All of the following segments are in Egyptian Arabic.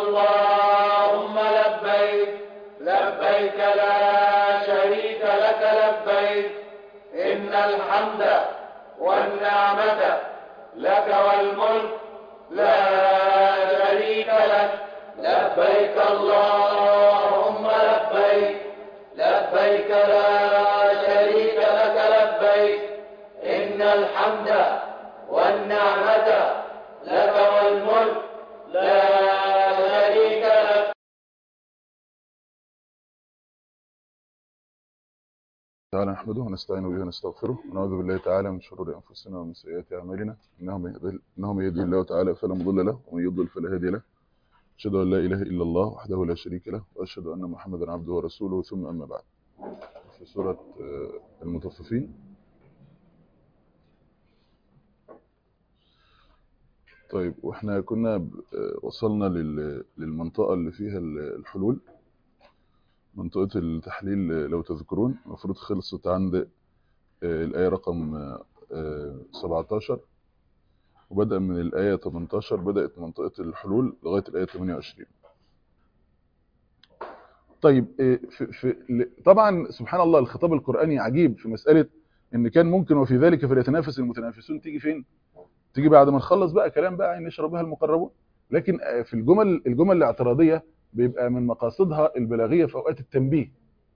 اللهم لبيك لبيك لا شريك لك لبيك إن الحمد والنعمة لك والملك لا شريك لك لبيك اللهم لبيك لبيك لا شريك لك لبيك إن الحمد والنعمة لك والملك لا شريك لك تعالى نحمده ونستعين به ونستغفره ونعوذ بالله تعالى من شرور انفسنا ومن سيئات اعمالنا انه من يهدي انه من يهدي الله تعالى فلا مضل له ومن يضلل فلا هادي له اشهد ان لا اله الا الله وحده لا شريك له واشهد ان محمدا عبده ورسوله ثم اما بعد في سوره آه، المطففين طيب واحنا كنا ب- آه، وصلنا لل- للمنطقه اللي فيها ال- الحلول منطقه التحليل آه، لو تذكرون المفروض خلصت عند آه، الآية رقم آه، آه، 17 وبدأ من الآية 18 بدأت منطقة الحلول لغاية الآية 28 طيب آه، في في ل- طبعا سبحان الله الخطاب القرآني عجيب في مسألة إن كان ممكن وفي ذلك فليتنافس المتنافسون تيجي فين؟ تيجي بعد ما نخلص بقى كلام بقى عين يشربها المقربون لكن آه، في الجمل الجمل الاعتراضية بيبقى من مقاصدها البلاغية في أوقات التنبيه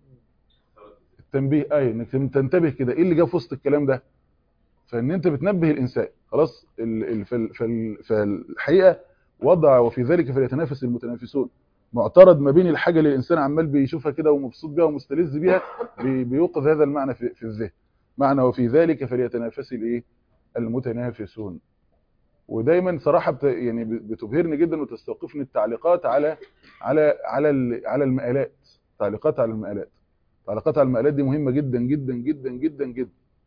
التنبيه اي انك تنتبه كده ايه اللي جه في وسط الكلام ده فان انت بتنبه الانسان خلاص ال- ال- فال- فال- فالحقيقه وضع وفي ذلك فليتنافس المتنافسون معترض ما بين الحاجه اللي الانسان عمال بيشوفها كده ومبسوط بيها ومستلذ بيها بي- بيوقظ هذا المعنى في, في الذهن معنى وفي ذلك فليتنافس الايه المتنافسون ودايما صراحه بت يعني بتبهرني جدا وتستوقفني التعليقات على على على ال- على المقالات تعليقات على المقالات تعليقات على المقالات دي مهمة جدا جدا جدا جدا جدا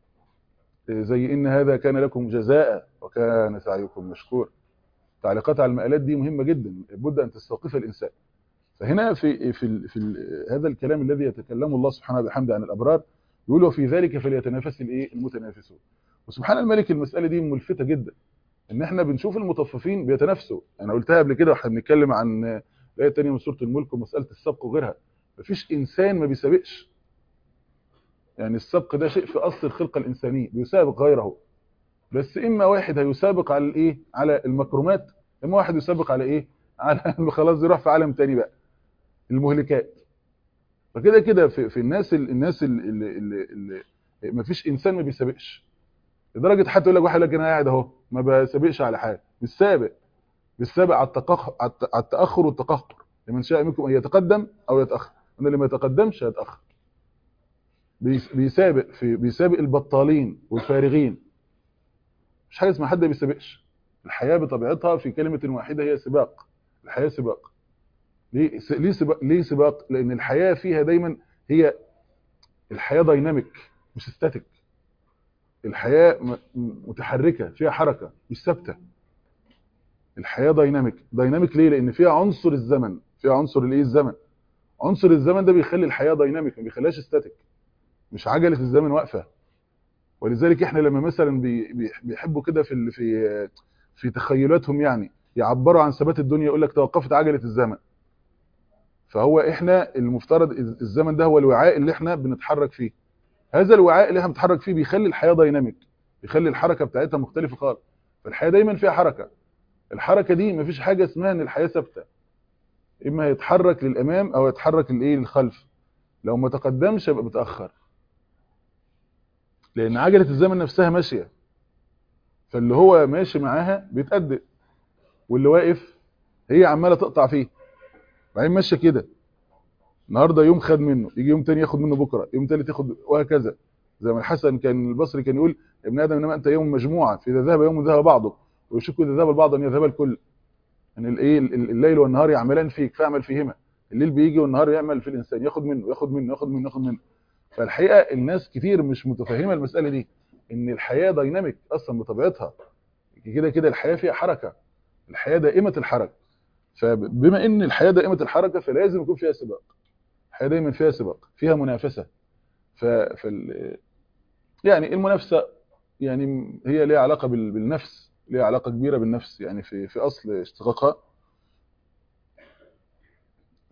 زي إن هذا كان لكم جزاء وكان سعيكم مشكور تعليقات على المقالات دي مهمة جدا لابد أن تستوقف الإنسان فهنا في في ال في ال هذا الكلام الذي يتكلمه الله سبحانه وبحمده عن الأبرار يقول وفي ذلك فليتنافس الايه المتنافسون وسبحان الملك المسألة دي ملفتة جدا ان احنا بنشوف المطففين بيتنافسوا انا قلتها قبل كده واحنا بنتكلم عن الايه الثانيه من سوره الملك ومساله السبق وغيرها مفيش انسان ما بيسابقش يعني السبق ده شيء في اصل الخلقه الانسانيه بيسابق غيره بس اما واحد هيسابق على الايه على المكرمات اما واحد يسابق على ايه على خلاص يروح في عالم تاني بقى المهلكات فكده كده في, في الناس ال- الناس اللي, اللي, اللي ما فيش انسان ما بيسابقش لدرجه حتى يقول لك واحد يقول لك انا قاعد اهو ما بسابقش على حاجه مش سابق بالسابق على التقهر على الت- على التاخر والتقهقر لمن شاء منكم ان يتقدم او يتاخر ان اللي ما يتقدمش هيتاخر بيس- بيسابق في بيسابق البطالين والفارغين مش حاجه اسمها حد ما بيسابقش الحياه بطبيعتها في كلمه واحده هي سباق الحياه سباق ليه س- ليه سباق ليه سباق لان الحياه فيها دايما هي الحياه دايناميك مش ستاتيك الحياه م- م- متحركه فيها حركه مش ثابته الحياه دايناميك دايناميك ليه لان فيها عنصر الزمن فيها عنصر الايه الزمن عنصر الزمن ده بيخلي الحياه دايناميك ما بيخليهاش ستاتيك مش عجله الزمن واقفه ولذلك احنا لما مثلا بي- بي- بيحبوا كده في ال- في في تخيلاتهم يعني يعبروا عن ثبات الدنيا يقول لك توقفت عجله الزمن فهو احنا المفترض الز- الزمن ده هو الوعاء اللي احنا بنتحرك فيه هذا الوعاء اللي احنا بنتحرك فيه بيخلي الحياه دايناميك بيخلي الحركه بتاعتها مختلفه خالص فالحياه دايما فيها حركه الحركه دي مفيش حاجه اسمها ان الحياه ثابته اما يتحرك للامام او يتحرك للايه للخلف لو ما تقدمش يبقى متاخر لان عجله الزمن نفسها ماشيه فاللي هو ماشي معاها بيتقدم واللي واقف هي عماله تقطع فيه بعدين ماشيه كده النهارده يوم خد منه يجي يوم تاني ياخد منه بكره يوم تالت ياخد وهكذا زي ما الحسن كان البصري كان يقول يا ابن ادم انما انت يوم مجموعه فاذا ذهب يوم ذهب بعضه ويشك اذا ذهب البعض ان يذهب الكل يعني الايه الليل والنهار يعملان فيك فاعمل فيهما الليل بيجي والنهار يعمل في الانسان ياخد منه ياخد منه ياخد منه ياخد منه فالحقيقه الناس كتير مش متفهمه المساله دي ان الحياه دايناميك اصلا بطبيعتها كده كده الحياه فيها حركه الحياه دائمه الحركه فبما ان الحياه دائمه الحركه فلازم يكون فيها سباق الحياه دايما فيها سباق فيها منافسه ف فال يعني المنافسه يعني هي ليها علاقه بال- بالنفس ليها علاقه كبيره بالنفس يعني في في اصل اشتقاقها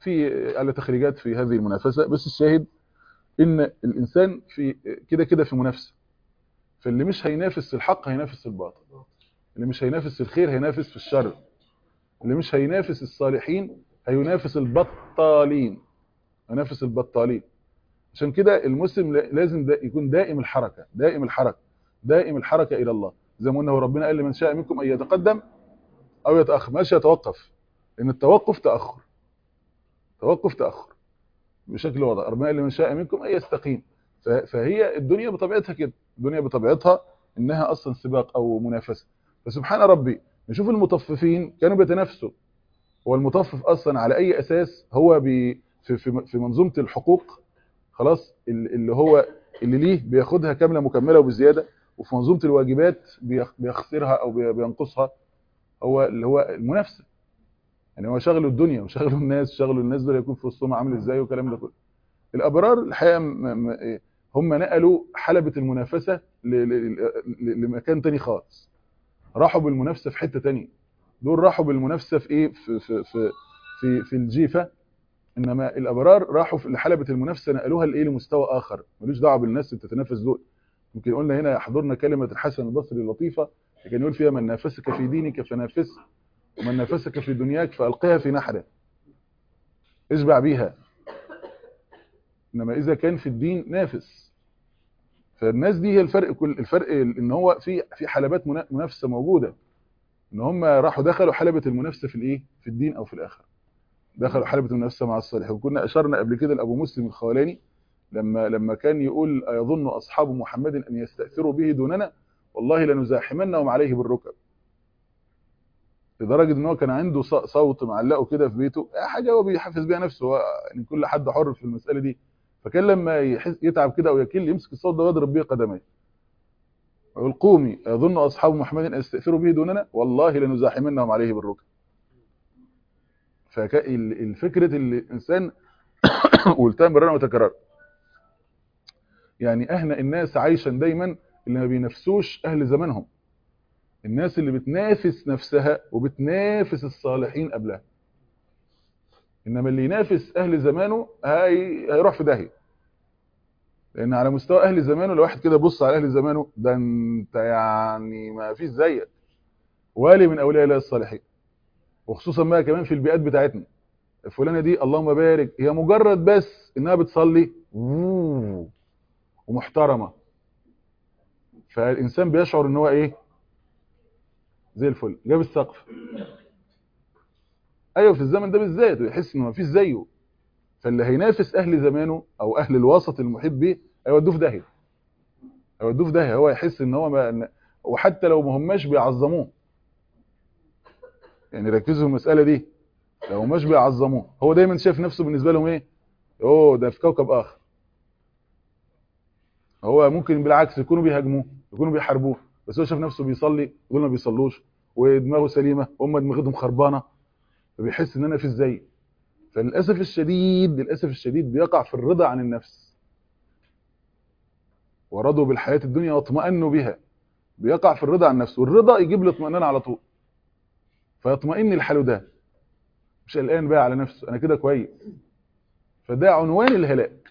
في على تخريجات في هذه المنافسه بس الشاهد ان الانسان في كده كده في منافسه فاللي مش هينافس الحق هينافس الباطل اللي مش هينافس الخير هينافس في الشر اللي مش هينافس الصالحين هينافس البطالين هينافس البطالين عشان كده المسلم لازم دا يكون دائم الحركه دائم الحركه دائم الحركه الى الله زي ما قلنا ربنا قال لمن شاء منكم ان يتقدم او يتاخر مش يتوقف لان التوقف تاخر توقف تاخر بشكل واضح ربنا قال لمن شاء منكم ان يستقيم فهي الدنيا بطبيعتها كده الدنيا بطبيعتها انها اصلا سباق او منافسه فسبحان ربي نشوف المطففين كانوا بيتنافسوا هو المطفف اصلا على اي اساس هو بي في في في منظومه الحقوق خلاص اللي هو اللي ليه بياخدها كامله مكمله وبزياده وفي منظومه الواجبات بيخسرها او بينقصها هو اللي هو المنافسه يعني هو شغله الدنيا وشغله الناس شغله الناس دول يكون في وسطهم عامل ازاي والكلام ده كله الابرار الحقيقه هم نقلوا حلبة المنافسة لمكان تاني خالص راحوا بالمنافسة في حتة تانية دول راحوا بالمنافسة في ايه في في في في, في الجيفة انما الابرار راحوا لحلبة المنافسة نقلوها لايه لمستوى اخر ملوش دعوه بالناس اللي بتتنافس دول يمكن قلنا هنا يحضرنا كلمة الحسن البصري اللطيفة كان يقول فيها من نافسك في دينك فنافس ومن نافسك في دنياك فألقها في نحره اشبع بيها انما اذا كان في الدين نافس فالناس دي هي الفرق كل الفرق ان هو في في حلبات منافسه موجوده ان هم راحوا دخلوا حلبة المنافسه في الايه في الدين او في الاخره دخلوا حلبة المنافسه مع الصالح وكنا اشرنا قبل كده لابو مسلم الخولاني لما لما كان يقول ايظن اصحاب محمد ان يستاثروا به دوننا والله لنزاحمنهم عليه بالركب لدرجه ان هو كان عنده صوت معلقه كده في بيته حاجه هو بيحفز بيها نفسه هو يعني كل حد حر في المساله دي فكان لما يحس يتعب كده او يكل يمسك الصوت ده ويضرب بيه قدميه ويقول قومي اظن اصحاب محمد ان يستاثروا به دوننا والله لنزاحمنهم عليه بالركب فالفكره اللي الانسان قلتها مرارا وتكرارا يعني اهنى الناس عايشا دايما اللي ما بينافسوش اهل زمانهم الناس اللي بتنافس نفسها وبتنافس الصالحين قبلها انما اللي ينافس اهل زمانه هي... هيروح في داهيه لان على مستوى اهل زمانه لو واحد كده بص على اهل زمانه ده انت يعني ما فيش زيك والي من اولياء الله الصالحين وخصوصا بقى كمان في البيئات بتاعتنا الفلانه دي اللهم بارك هي مجرد بس انها بتصلي ومحترمه فالانسان بيشعر ان هو ايه زي الفل جاب السقف ايوه في الزمن ده بالذات ويحس انه مفيش زيه فاللي هينافس اهل زمانه او اهل الوسط المحيط بيه هيودوه في داهيه هيودوه في داهيه هو يحس ان هو ما وحتى لو ما هماش بيعظموه يعني ركزوا في المساله دي لو مش بيعظموه هو دايما شايف نفسه بالنسبه لهم ايه اوه ده في كوكب اخر هو ممكن بالعكس يكونوا بيهاجموه يكونوا بيحاربوه بس هو شايف نفسه بيصلي دول ما بيصلوش ودماغه سليمه هم دماغهم خربانه فبيحس ان انا في ازاي فللاسف الشديد للاسف الشديد بيقع في الرضا عن النفس ورضوا بالحياه الدنيا واطمأنوا بها بيقع في الرضا عن النفس والرضا يجيب له اطمئنان على طول فيطمئن الحال ده مش قلقان بقى على نفسه انا كده كويس فده عنوان الهلاك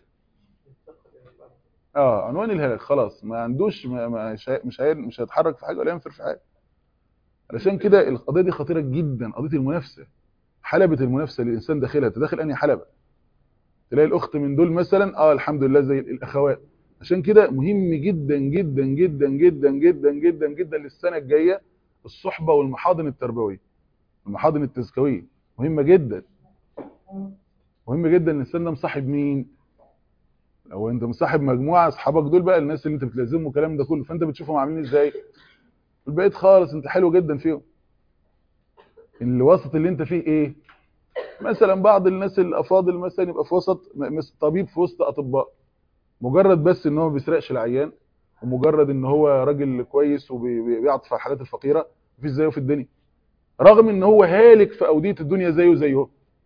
اه عنوان الهلاك خلاص ما عندوش ما ما مش مش مش هيتحرك في حاجه ولا ينفر في حاجه علشان كده القضيه دي خطيره جدا قضيه المنافسه حلبة المنافسه اللي الانسان داخلها تداخل انهي حلبة تلاقي الاخت من دول مثلا اه الحمد لله زي الاخوات عشان كده مهم جدا جدا جدا جدا جدا جدا جدا للسنه الجايه الصحبه والمحاضن التربويه المحاضن التزكويه مهمه جدا مهم جدا ان الانسان ده مصاحب مين لو انت مصاحب مجموعه اصحابك دول بقى الناس اللي انت بتلازمهم والكلام ده كله فانت بتشوفهم عاملين ازاي البقيت خالص انت حلو جدا فيهم الوسط اللي انت فيه ايه مثلا بعض الناس الافاضل مثلا يبقى في وسط طبيب في وسط اطباء مجرد بس ان هو ما بيسرقش العيان ومجرد ان هو راجل كويس وبيعطف على الحالات الفقيره مفيش زيه في الدنيا رغم ان هو هالك في اوديه الدنيا زيه زيه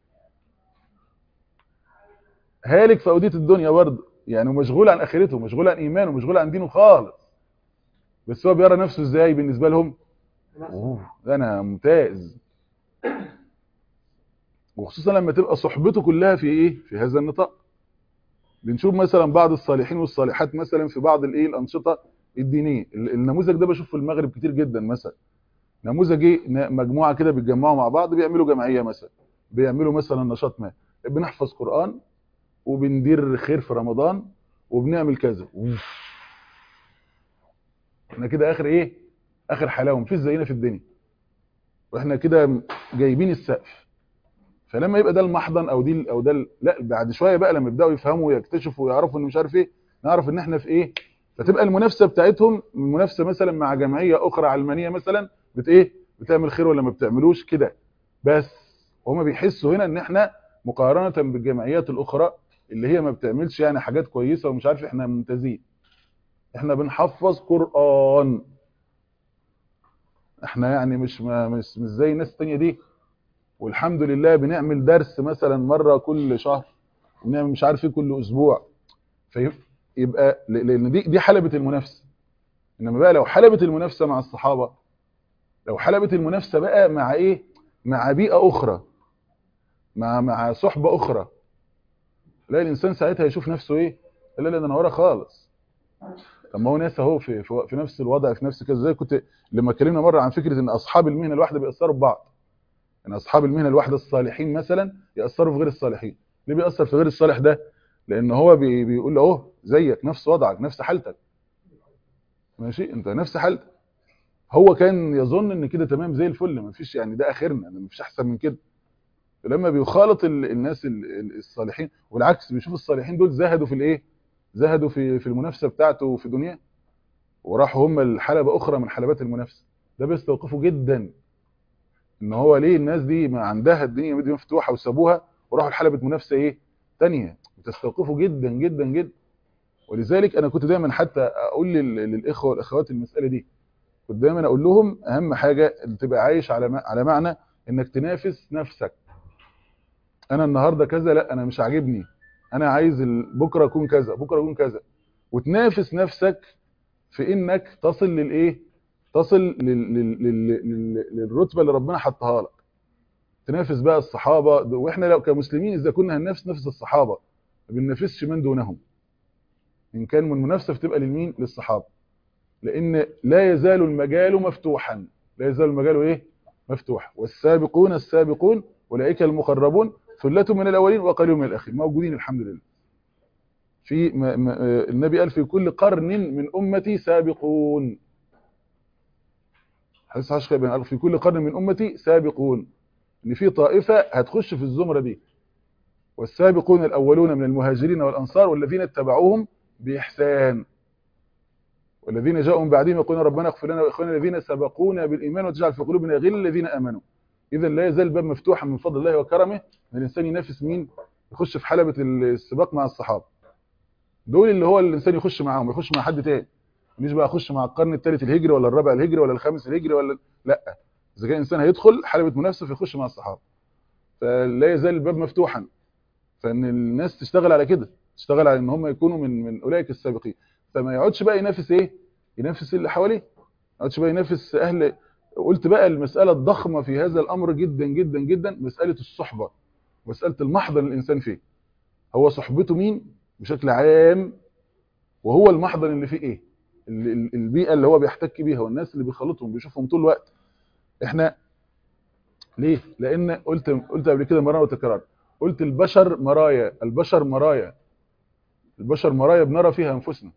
هالك في اوديه الدنيا برضه يعني مشغول عن اخرته مشغول عن ايمانه مشغول عن دينه خالص بس هو بيرى نفسه ازاي بالنسبه لهم اوه ده انا ممتاز وخصوصا لما تبقى صحبته كلها في ايه في هذا النطاق بنشوف مثلا بعض الصالحين والصالحات مثلا في بعض الايه الانشطه الدينيه النموذج ده بشوفه في المغرب كتير جدا مثلا نموذج ايه مجموعه كده بيتجمعوا مع بعض بيعملوا جمعيه مثلا بيعملوا مثلا نشاط ما بنحفظ قران وبندير خير في رمضان وبنعمل كذا احنا كده اخر ايه اخر حلاوه مفيش زينا في الدنيا واحنا كده جايبين السقف فلما يبقى ده المحضن او دي او ده ال... لا بعد شويه بقى لما يبداوا يفهموا ويكتشفوا ويعرفوا ان مش عارف ايه نعرف ان احنا في ايه فتبقى المنافسه بتاعتهم المنافسه مثلا مع جمعيه اخرى علمانيه مثلا بت ايه بتعمل خير ولا ما بتعملوش كده بس هما بيحسوا هنا ان احنا مقارنه بالجمعيات الاخرى اللي هي ما بتعملش يعني حاجات كويسه ومش عارف احنا ممتازين احنا بنحفظ قران احنا يعني مش ما مش, مش زي الناس التانية دي والحمد لله بنعمل درس مثلا مره كل شهر ونعمل مش عارف ايه كل اسبوع فيبقى لان دي دي حلبة المنافسه انما بقى لو حلبة المنافسه مع الصحابه لو حلبة المنافسه بقى مع ايه مع بيئه اخرى مع مع صحبه اخرى لا الانسان ساعتها يشوف نفسه ايه لا لا ده انا ورا خالص طب ما هو ناس اهو في, في في نفس الوضع في نفس كذا زي كنت لما اتكلمنا مره عن فكره ان اصحاب المهنه الواحده بيأثروا ببعض ان اصحاب المهنه الواحده الصالحين مثلا يأثروا في غير الصالحين ليه بيأثر في غير الصالح ده لان هو بي بيقول له اهو زيك نفس وضعك نفس حالتك ماشي انت نفس حالتك هو كان يظن ان كده تمام زي الفل ما فيش يعني ده اخرنا ما فيش احسن من كده فلما بيخالط الناس الصالحين والعكس بيشوف الصالحين دول زهدوا في الايه زهدوا في في المنافسه بتاعته وفي دنياه وراحوا هم الحلبه اخرى من حلبات المنافسه ده بيستوقفوا جدا ان هو ليه الناس دي ما عندها الدنيا دي مفتوحه وسابوها وراحوا لحلبه منافسه ايه ثانيه بتستوقفوا جدا جدا جدا ولذلك انا كنت دايما حتى اقول للاخوه والاخوات المساله دي كنت دايما اقول لهم اهم حاجه تبقى عايش على على معنى انك تنافس نفسك انا النهارده كذا لا انا مش عاجبني انا عايز بكره اكون كذا بكره اكون كذا وتنافس نفسك في انك تصل للايه تصل لل... لل... لل... للرتبه اللي ربنا حطها لك تنافس بقى الصحابه واحنا لو كمسلمين اذا كنا هننافس نفس الصحابه ما بننافسش من دونهم ان كان من المنافسه فتبقى للمين للصحابه لان لا يزال المجال مفتوحا لا يزال المجال ايه مفتوح والسابقون السابقون اولئك المقربون ثلة من الأولين وقليل من الآخرين موجودين الحمد لله في ما ما النبي قال في كل قرن من أمتي سابقون حديث عشق بن قال في كل قرن من أمتي سابقون إن في طائفة هتخش في الزمرة دي والسابقون الأولون من المهاجرين والأنصار والذين اتبعوهم بإحسان والذين جاءوا من بعدهم يقولون ربنا اغفر لنا وإخواننا الذين سبقونا بالإيمان وتجعل في قلوبنا غل الذين آمنوا إذا لا يزال الباب مفتوحا من فضل الله وكرمه ان الانسان ينافس مين يخش في حلبة السباق مع الصحابه دول اللي هو الانسان يخش معاهم يخش مع حد تاني مش بقى يخش مع القرن الثالث الهجري ولا الرابع الهجري ولا الخامس الهجري ولا لا اذا كان انسان هيدخل حلبة منافسه فيخش مع الصحابه فلا يزال الباب مفتوحا فان الناس تشتغل على كده تشتغل على ان هم يكونوا من من اولئك السابقين فما يقعدش بقى ينافس ايه ينافس اللي حواليه ما يقعدش بقى ينافس اهل قلت بقى المساله الضخمه في هذا الامر جدا جدا جدا مساله الصحبه مسألة المحضن الإنسان فيه هو صحبته مين بشكل عام وهو المحضن اللي فيه إيه البيئة اللي هو بيحتك بيها والناس اللي بيخلطهم بيشوفهم طول الوقت إحنا ليه لأن قلت قلت قبل كده مرة وتكرار قلت البشر مرايا البشر مرايا البشر مرايا بنرى فيها أنفسنا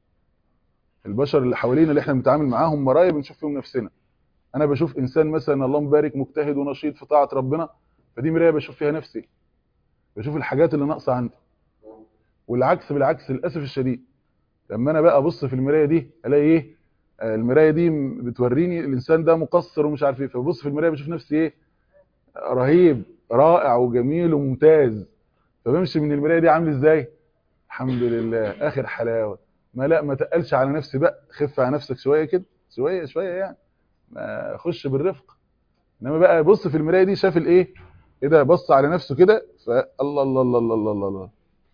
البشر اللي حوالينا اللي احنا بنتعامل معاهم مرايا بنشوف فيهم نفسنا انا بشوف انسان مثلا اللهم بارك مجتهد ونشيط في طاعه ربنا فدي مرايه بشوف فيها نفسي بشوف الحاجات اللي ناقصه عندي والعكس بالعكس للاسف الشديد لما انا بقى ابص في المرايه دي الاقي ايه المرايه دي بتوريني الانسان ده مقصر ومش عارف ايه فببص في المرايه بشوف نفسي ايه رهيب رائع وجميل وممتاز فبمشي من المرايه دي عامل ازاي الحمد لله اخر حلاوه ما لا ما تقلش على نفسي بقى خف على نفسك شويه كده شويه شويه يعني ما خش بالرفق انما بقى بص في المرايه دي شاف الايه ايه ده بص على نفسه كده فالله الله الله الله الله الله, الله.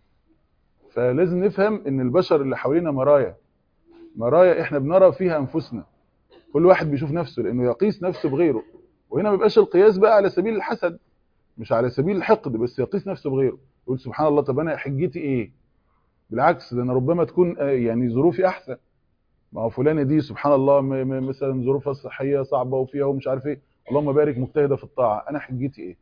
فلازم نفهم ان البشر اللي حوالينا مرايا مرايا احنا بنرى فيها انفسنا كل واحد بيشوف نفسه لانه يقيس نفسه بغيره وهنا ما بيبقاش القياس بقى على سبيل الحسد مش على سبيل الحقد بس يقيس نفسه بغيره يقول سبحان الله طب انا حجتي ايه بالعكس ده انا ربما تكون آه، يعني ظروفي احسن ما هو فلانه دي سبحان الله م- م- مثلا ظروفها الصحيه صعبه وفيها ومش عارف ايه اللهم بارك مجتهده في الطاعه انا حجتي ايه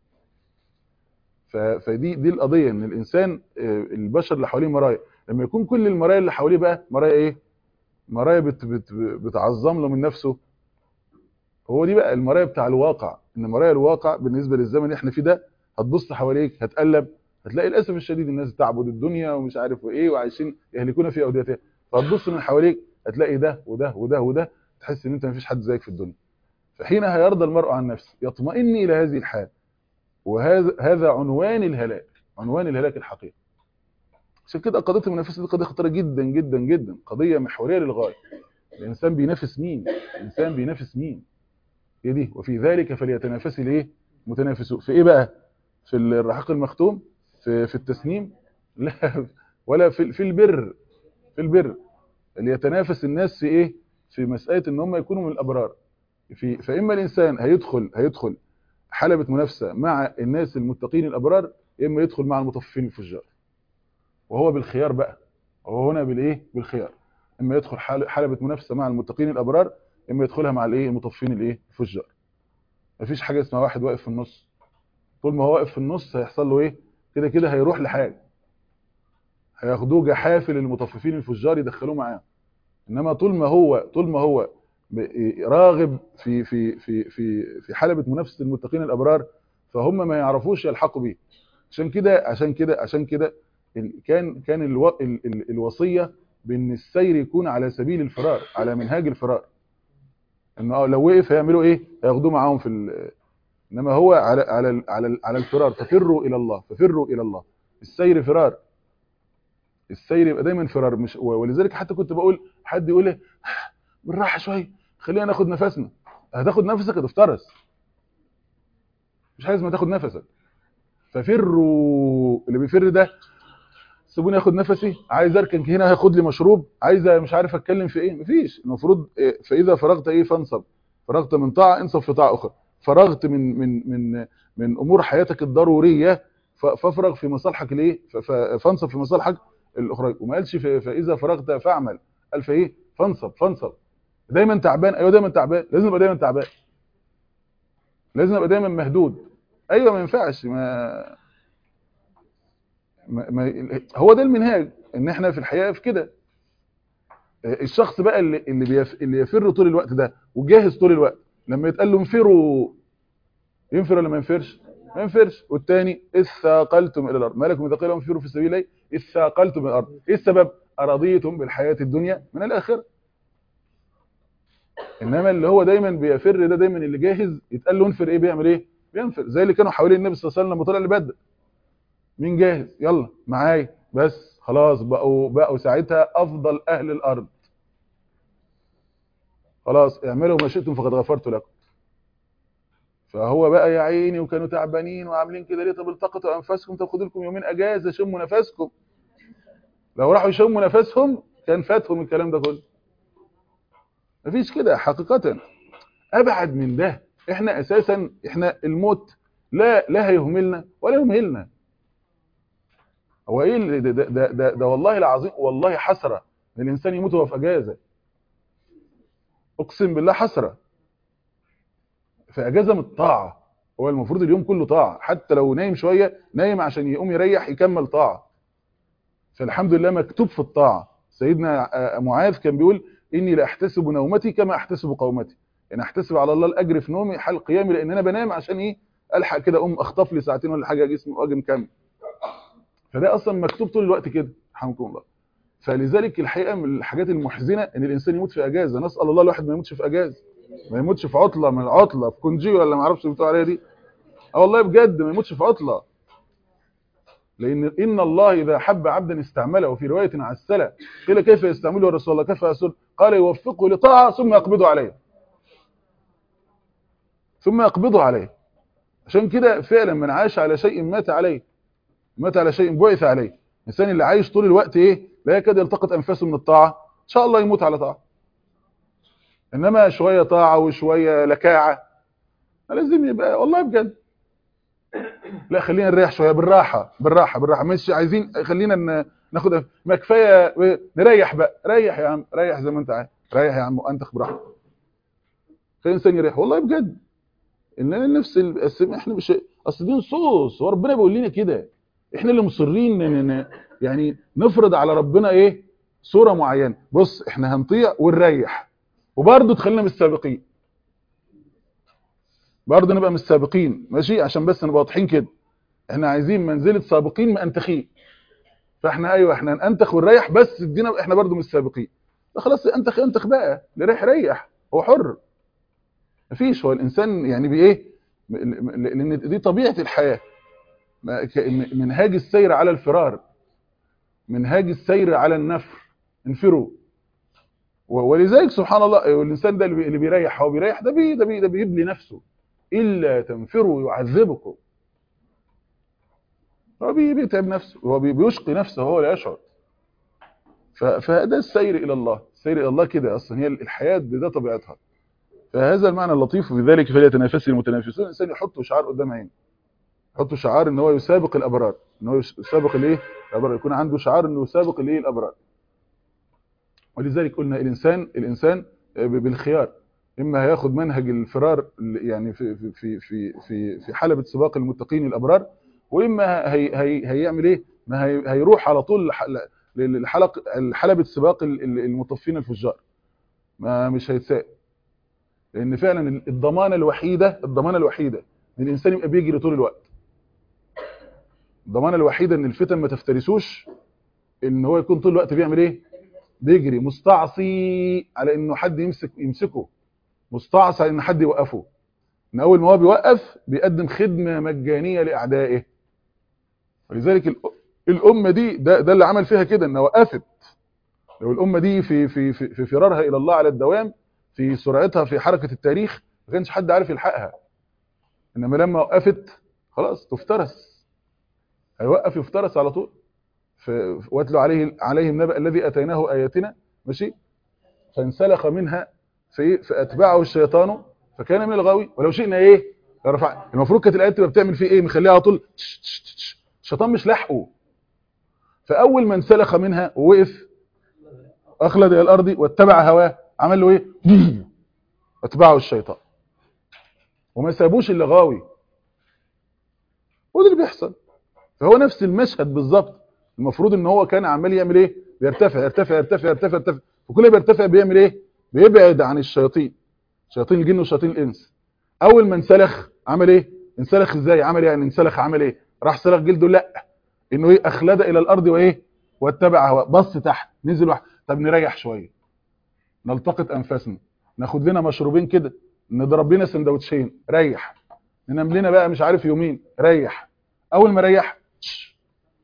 ف- فدي دي القضيه ان الانسان آه، البشر اللي حواليه مرايا لما يكون كل المرايا اللي حواليه بقى مرايا ايه مرايا بت بت بتعظم له من نفسه هو دي بقى المرايا بتاع الواقع ان مرايا الواقع بالنسبه للزمن اللي احنا فيه ده هتبص حواليك هتقلب هتلاقي للاسف الشديد الناس تعبد الدنيا ومش عارف ايه وعايشين يهلكون في اوديتها فهتبص من حواليك هتلاقي ده وده وده وده تحس ان انت مفيش حد زيك في الدنيا فحينها يرضى المرء عن نفسه يطمئن الى هذه الحال وهذا هذا عنوان الهلاك عنوان الهلاك الحقيقي عشان كده قضيه المنافسه دي قضيه خطيره جدا جدا جدا قضيه محوريه للغايه الانسان بينافس مين الانسان بينافس مين هي دي وفي ذلك فليتنافس الايه متنافسون في ايه بقى في الرحيق المختوم في في التسنيم لا ولا في في البر في البر اللي يتنافس الناس في ايه في مساله ان هم يكونوا من الابرار في فاما الانسان هيدخل هيدخل حلبة منافسه مع الناس المتقين الابرار يا اما يدخل مع المطففين الفجار وهو بالخيار بقى وهو هنا بالايه بالخيار اما يدخل حل- حلبة منافسه مع المتقين الابرار اما يدخلها مع الايه المطففين الايه الفجار مفيش حاجه اسمها واحد واقف في النص طول ما هو واقف في النص هيحصل له ايه كده كده هيروح لحاجه هياخدوه جحافل المطففين الفجار يدخلوه معاه انما طول ما هو طول ما هو ب- راغب في في في في في حلبة منافسه المتقين الابرار فهم ما يعرفوش يلحقوا بيه عشان كده عشان كده عشان كده ال- كان كان الو ال ال الوصيه بان السير يكون على سبيل الفرار على منهاج الفرار انه آه لو وقف هيعملوا ايه هياخدوه معاهم في ال- انما هو على على ال- على ال- على الفرار ففروا الى الله ففروا الى الله السير فرار السير يبقى دايما فرار مش ولذلك حتى كنت بقول حد يقول لي بالراحه شويه خلينا ناخد نفسنا هتاخد نفسك هتفترس مش عايز ما تاخد نفسك ففروا اللي بيفر ده سيبوني اخد نفسي عايز اركن هنا هاخد لي مشروب عايز مش عارف اتكلم في ايه مفيش المفروض إيه فاذا فرغت ايه فانصب فرغت من طاعه انصب في طاعه اخرى فرغت من من من من امور حياتك الضروريه ف- فافرغ في مصالحك الايه ف- ف- فانصب في مصالحك الاخرى وما قالش ف- فاذا فرغت فاعمل قال فايه فانصب فانصب دايما تعبان ايوه دايما تعبان لازم ابقى دايما تعبان لازم ابقى دايما مهدود ايوه ما ينفعش ما ما ما هو ده المنهاج ان احنا في الحياه في كده الشخص بقى اللي اللي, بيف اللي يفر طول الوقت ده وجاهز طول الوقت لما يتقال له انفروا ينفر ولا ما ينفرش ما ينفرش والتاني اثاقلتم الى الارض ما لكم اذا قيل انفروا في سبيل الله اثاقلتم الى الارض ايه السبب ارضيتم بالحياه الدنيا من الاخره انما اللي هو دايما بيفر ده دايما اللي جاهز يتقال له انفر ايه بيعمل ايه بينفر زي اللي كانوا حوالين النبي صلى الله عليه وسلم لما طلع لبدر مين جاهز يلا معايا بس خلاص بقوا بقوا ساعتها افضل اهل الارض خلاص اعملوا ما شئتم فقد غفرت لكم فهو بقى يا عيني وكانوا تعبانين وعاملين كده ليه طب التقطوا انفاسكم طب خدوا لكم يومين اجازه شموا نفسكم لو راحوا يشموا نفسهم كان فاتهم الكلام ده كله مفيش كده حقيقه ابعد من ده احنا اساسا احنا الموت لا لا هيهملنا ولا يهملنا هو ايه اللي ده, ده, ده, ده والله العظيم والله حسره ان الانسان يموت وهو في اجازه اقسم بالله حسره في اجازه من الطاعه هو المفروض اليوم كله طاعه حتى لو نايم شويه نايم عشان يقوم يريح يكمل طاعه فالحمد لله مكتوب في الطاعه سيدنا معاذ كان بيقول اني لاحتسب نومتي كما احتسب قومتي يعني احتسب على الله الاجر في نومي حال قيامي لان انا بنام عشان ايه الحق كده اقوم اخطف لي ساعتين ولا حاجه جسمي واجي مكمل فده اصلا مكتوب طول الوقت كده رحمكم الله فلذلك الحقيقه من الحاجات المحزنه ان الانسان يموت في اجازه نسال الله الواحد ما يموتش في اجازه ما يموتش في عطله من العطله في كونجي ولا ما اعرفش بتوع عليها دي اه والله بجد ما يموتش في عطله لان ان الله اذا حب عبدا استعمله وفي روايه عسله قيل كيف يستعمله الرسول الله كيف يسر قال يوفقه لطاعه ثم يقبضه عليه ثم يقبضه عليه عشان كده فعلا من عاش على شيء مات عليه مات على شيء بعث عليه الانسان اللي عايش طول الوقت ايه لا يكاد يلتقط انفاسه من الطاعه ان شاء الله يموت على طاعه انما شويه طاعه وشويه لكاعه لازم يبقى والله بجد لا خلينا نريح شويه بالراحه بالراحه بالراحه مش عايزين خلينا ن- ناخد ما كفايه نريح بقى ريح يا عم ريح زي ما انت عايز ريح يا عم وانتخ براحتك خلي الانسان يريح والله بجد ان نفس ال- الس- احنا مش اصل دي نصوص وربنا بيقول لنا كده احنا اللي مصرين ن- ن- يعني نفرض على ربنا ايه صوره معينه بص احنا هنطيع ونريح وبرضه تخلينا من السابقين برضه نبقى من السابقين ماشي عشان بس نبقى واضحين كده احنا عايزين منزله سابقين مأنتخين فاحنا ايوه احنا ننتخ ونريح بس ادينا احنا برضه من السابقين لا خلاص انتخ انتخ بقى ريح ريح هو حر مفيش هو الانسان يعني بايه م- ل- لان دي طبيعه الحياه ما- ك- م- منهاج السير على الفرار منهاج السير على النفر انفروا و- ولذلك سبحان الله الانسان ده اللي بي- اللي بيريح هو بيريح ده بي ده بي ده بيبلي نفسه الا تنفروا يعذبكم هو بي- بيتعب نفسه هو بي- بيشقي نفسه هو لا يشعر ف- فده السير الى الله السير الى الله كده اصلا هي الحياه دي ده طبيعتها فهذا المعنى اللطيف في ذلك فليتنافس المتنافسون الانسان يحط شعار قدام عينه يحط شعار ان هو يسابق الابرار ان هو يس- يسابق الايه الابرار يكون عنده شعار انه يسابق الايه الابرار ولذلك قلنا الانسان الانسان ب- بالخيار اما هياخد منهج الفرار ال- يعني في في في في في, في حلبة سباق المتقين الابرار واما هي هي هيعمل ايه ما هي هيروح على طول لح- ل- لحلق حلبة سباق ال- ال- المطفين الفجار ما مش هيتساق لان فعلا الضمانه الوحيده الضمانه الوحيده ان الانسان يبقى بيجري طول الوقت الضمانه الوحيده ان الفتن ما تفترسوش ان هو يكون طول الوقت بيعمل ايه بيجري مستعصي على انه حد يمسك يمسكه مستعصي على ان حد يوقفه ان اول ما هو بيوقف بيقدم خدمه مجانيه لاعدائه ولذلك الأ- الامه دي ده, ده اللي عمل فيها كده ان وقفت لو الامه دي في في في, في فرارها الى الله على الدوام في سرعتها في حركه التاريخ ما كانش حد عارف يلحقها انما لما وقفت خلاص تفترس هيوقف يفترس على طول ف- واتلو عليه عليهم نبأ الذي اتيناه اياتنا ماشي فانسلخ منها في فاتبعه الشيطان فكان من الغاوي ولو شئنا ايه رفع المفروض كانت الايات تبقى بتعمل فيه ايه مخليها على طول تش- تش- تش. الشيطان مش لاحقه فاول ما انسلخ منها ووقف اخلد الى الارض واتبع هواه عمل له ايه اتبعه الشيطان وما سابوش الا غاوي وده اللي بيحصل فهو نفس المشهد بالظبط المفروض ان هو كان عمال يعمل ايه بيرتفع يرتفع يرتفع يرتفع يرتفع وكل ما بيرتفع بيعمل ايه بيبعد عن الشياطين شياطين الجن وشياطين الانس اول ما انسلخ عمل ايه انسلخ ازاي عمل يعني انسلخ عمل ايه راح سلخ جلده لا انه ايه اخلد الى الارض وايه واتبع هواه بص تحت نزل واحد طب نريح شويه نلتقط انفاسنا ناخد لنا مشروبين كده نضرب لنا سندوتشين ريح ننام لنا بقى مش عارف يومين ريح اول ما ريح تش.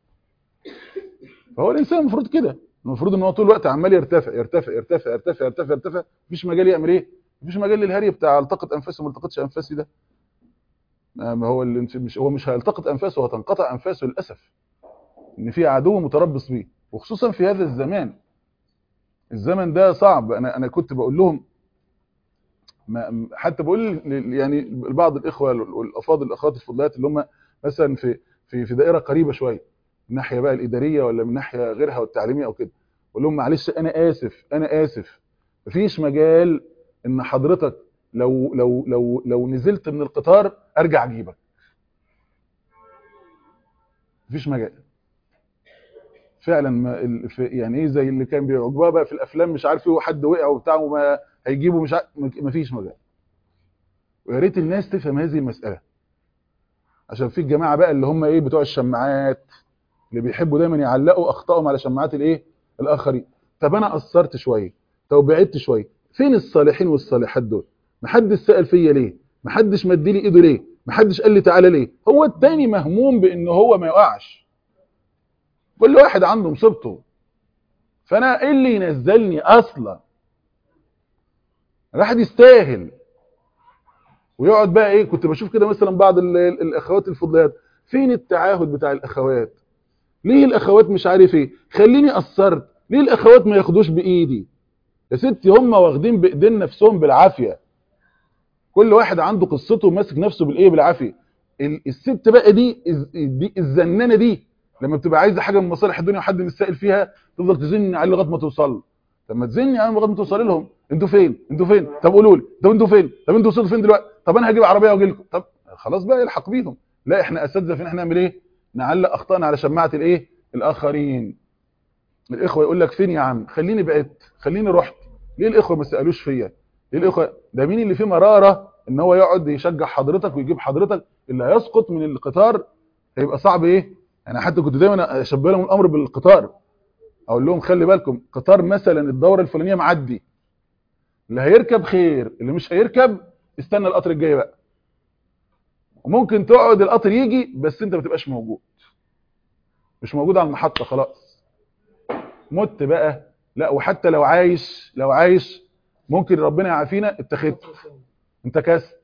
فهو الانسان المفروض كده المفروض ان هو طول الوقت عمال يرتفع يرتفع يرتفع يرتفع يرتفع يرتفع مفيش مجال يعمل ايه مفيش مجال للهري بتاع التقط انفاسي وما التقطش انفاسي ده ما ما هو اللي مش هو مش هيلتقط انفاسه هو تنقطع انفاسه للاسف ان في عدو متربص بيه وخصوصا في هذا الزمان الزمن ده صعب انا انا كنت بقول لهم ما حتى بقول ل- يعني لبعض الاخوه والافاضل الاخوات الفضليات اللي هم مثلا في في في دائره قريبه شويه من ناحيه بقى الاداريه ولا من ناحيه غيرها والتعليميه او كده بقول لهم معلش انا اسف انا اسف مفيش مجال ان حضرتك لو لو لو لو نزلت من القطار ارجع اجيبك مفيش مجال فعلا ما ال- في- يعني ايه زي اللي كان بيعجبها بقى في الافلام مش عارف ايه حد وقع وبتاع وما هيجيبه مش عارف مفيش مجال ويا ريت الناس تفهم هذه المساله عشان في الجماعه بقى اللي هم ايه بتوع الشماعات اللي بيحبوا دايما يعلقوا اخطائهم على شماعات الايه الاخرين طب انا قصرت شويه طب بعدت شويه فين الصالحين والصالحات دول محدش سال فيا ليه محدش مد لي ايده ليه محدش قال لي تعالى ليه هو التاني مهموم بان هو ما يقعش كل واحد عنده مصيبته فانا ايه اللي ينزلني اصلا الواحد يستاهل ويقعد بقى ايه كنت بشوف كده مثلا بعض ال- ال- الاخوات الفضليات فين التعاهد بتاع الاخوات ليه الاخوات مش عارف ايه خليني قصرت ليه الاخوات ما ياخدوش بايدي يا ستي هم واخدين بايدين نفسهم بالعافيه كل واحد عنده قصته ماسك نفسه بالايه بالعافيه ال- الست بقى دي الز- دي الزنانه دي لما بتبقى عايزه حاجه من مصالح الدنيا وحد مش سائل فيها تفضل تزن عليه لغايه ما توصل له طب ما تزني عليهم لغايه ما توصلي لهم انتوا فين انتوا فين طب قولوا لي طب انتوا فين طب انتوا وصلتوا فين دلوقتي طب انا هجيب عربيه واجي لكم طب خلاص بقى الحق بيهم لا احنا اساتذه فين احنا نعمل ايه نعلق اخطائنا على شماعه الايه الاخرين الاخوه يقول لك فين يا عم خليني بقيت خليني رحت ليه الاخوه ما سالوش فيا ليه الاخوه ده مين اللي فيه مراره ان هو يقعد يشجع حضرتك ويجيب حضرتك اللي هيسقط من القطار هيبقى صعب ايه انا حتى كنت دايما اشبه لهم الامر بالقطار اقول لهم خلي بالكم قطار مثلا الدوره الفلانيه معدي اللي هيركب خير اللي مش هيركب استنى القطر الجاي بقى وممكن تقعد القطر يجي بس انت ما تبقاش موجود مش موجود على المحطه خلاص مت بقى لا وحتى لو عايش لو عايش ممكن ربنا يعافينا اتخذت انت كست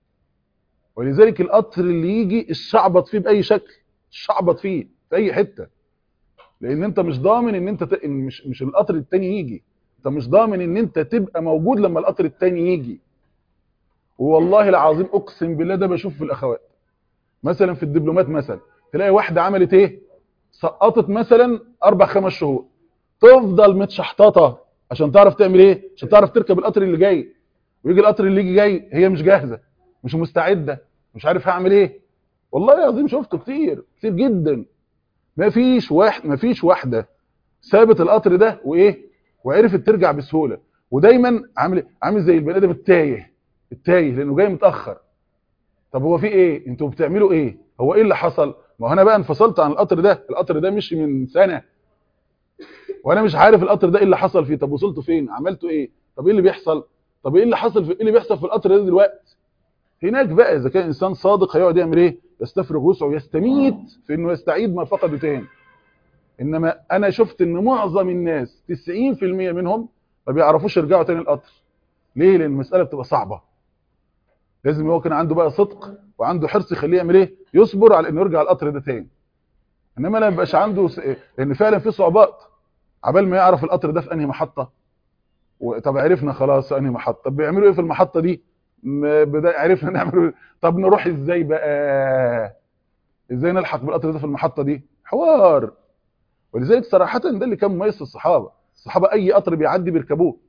ولذلك القطر اللي يجي الشعبط فيه باي شكل الشعبط فيه في اي حته لان انت مش ضامن ان انت ت... إن مش مش القطر التاني يجي انت مش ضامن ان انت تبقى موجود لما القطر التاني يجي والله العظيم اقسم بالله ده بشوف في الاخوات مثلا في الدبلومات مثلا تلاقي واحده عملت ايه سقطت مثلا اربع خمس شهور تفضل متشحططه عشان تعرف تعمل ايه عشان تعرف تركب القطر اللي جاي ويجي القطر اللي يجي جاي هي مش جاهزه مش مستعده مش عارف هعمل ايه والله العظيم شفته كتير كتير جدا ما فيش واحد ما فيش واحده سابت القطر ده وايه وعرفت ترجع بسهوله ودايما عامل عامل زي البني ادم التايه التايه لانه جاي متاخر طب هو في ايه انتوا بتعملوا ايه هو ايه اللي حصل ما هو انا بقى انفصلت عن القطر ده القطر ده مشي من سنه وانا مش عارف القطر ده ايه اللي حصل فيه طب وصلتوا فين عملتوا ايه طب ايه اللي بيحصل طب ايه اللي حصل في ايه اللي بيحصل في القطر ده دلوقتي هناك بقى اذا كان انسان صادق هيقعد يعمل ايه يستفرغ وسعه يستميت في انه يستعيد ما فقده تاني انما انا شفت ان معظم الناس 90% منهم ما بيعرفوش يرجعوا تاني القطر ليه لان المساله بتبقى صعبه لازم هو كان عنده بقى صدق وعنده حرص يخليه يعمل ايه يصبر على انه يرجع القطر ده تاني انما لما يبقاش عنده س... لان فعلا في صعوبات عبال ما يعرف القطر ده في انهي محطه طب عرفنا خلاص انهي محطه طب بيعملوا ايه في المحطه دي بدا عرفنا نعمل طب نروح ازاي بقى ازاي نلحق بالقطر ده في المحطه دي حوار ولذلك صراحه ده اللي كان مميز الصحابه الصحابه اي قطر بيعدي بيركبوه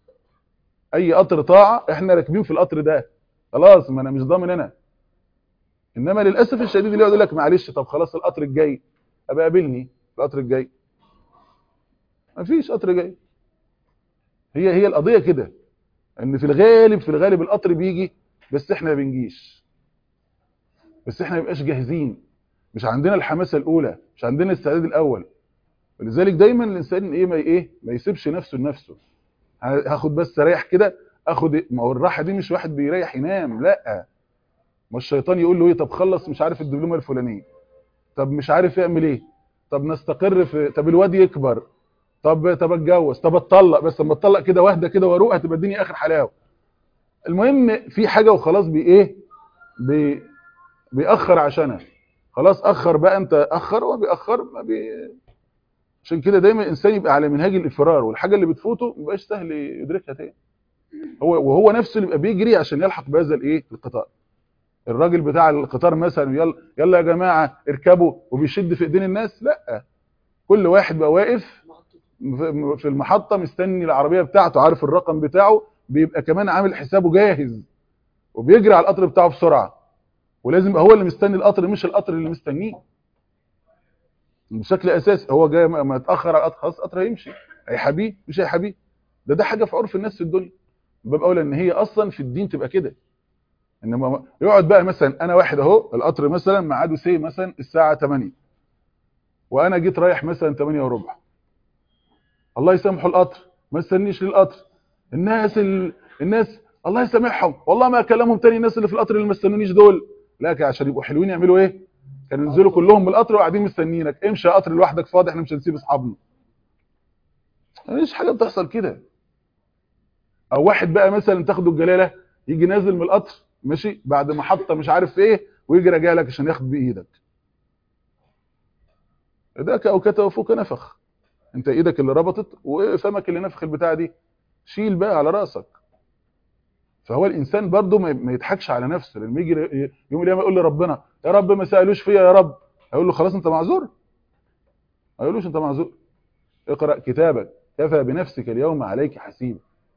اي قطر طاعه احنا راكبين في القطر ده خلاص ما انا مش ضامن انا انما للاسف الشديد اللي يقعد يقول لك معلش طب خلاص القطر الجاي ابقى قابلني القطر الجاي مفيش قطر جاي هي هي القضيه كده ان في الغالب في الغالب القطر بيجي بس احنا ما بنجيش بس احنا ما بنبقاش جاهزين مش عندنا الحماسه الاولى مش عندنا الاستعداد الاول ولذلك دايما الانسان ايه ما ايه ما يسيبش نفسه لنفسه هاخد بس ريح كده اخد إيه؟ ما هو الراحه دي مش واحد بيريح ينام لا ما الشيطان يقول له ايه طب خلص مش عارف الدبلومه الفلانيه طب مش عارف يعمل ايه طب نستقر في طب الواد يكبر طب طب اتجوز طب اتطلق بس لما اتطلق كده واحده كده واروق هتبقى الدنيا اخر حلاوه المهم في حاجه وخلاص بي ايه بي بيأخر عشانها خلاص اخر بقى انت اخر وبيأخر ما بي عشان كده دايما الانسان يبقى على منهاج الافرار والحاجه اللي بتفوته ما بيبقاش سهل يدركها تاني هو وهو نفسه اللي بيبقى بيجري عشان يلحق بهذا الايه القطار الراجل بتاع القطار مثلا يلا يلا يا جماعه اركبوا وبيشد في ايدين الناس لا كل واحد بقى واقف في المحطه مستني العربيه بتاعته عارف الرقم بتاعه بيبقى كمان عامل حسابه جاهز وبيجري على القطر بتاعه بسرعه ولازم يبقى هو اللي مستني القطر مش القطر اللي مستنيه بشكل اساسي هو جاي ما اتاخر على القطر خلاص القطر هيمشي هيحبيه مش هيحبيه ده ده حاجه في عرف الناس في الدنيا باب اولى ان هي اصلا في الدين تبقى كده انما يقعد بقى مثلا انا واحد اهو القطر مثلا ميعاده سي مثلا الساعه 8 وانا جيت رايح مثلا 8 وربع الله يسامحه القطر ما استنيش للقطر الناس ال... الناس الله يسامحهم والله ما اكلمهم تاني الناس اللي في القطر اللي ما استنونيش دول لا عشان يبقوا حلوين يعملوا ايه كانوا ينزلوا كلهم من القطر وقاعدين مستنيينك امشي يا قطر لوحدك فاضي احنا مش هنسيب اصحابنا مفيش حاجه بتحصل كده او واحد بقى مثلا تاخده الجلاله يجي نازل من القطر ماشي بعد محطه مش عارف ايه ويجي راجع لك عشان ياخد بايدك ده كأوكت وفوك نفخ انت ايدك اللي ربطت وفمك اللي نفخ البتاعه دي شيل بقى على راسك فهو الانسان برضه ما ما يضحكش على نفسه لما يجي يوم القيامه يقول لربنا يا رب ما سالوش فيا يا رب هيقول له خلاص انت معذور ما يقولوش انت معذور اقرا كتابك كفى بنفسك اليوم عليك حسيب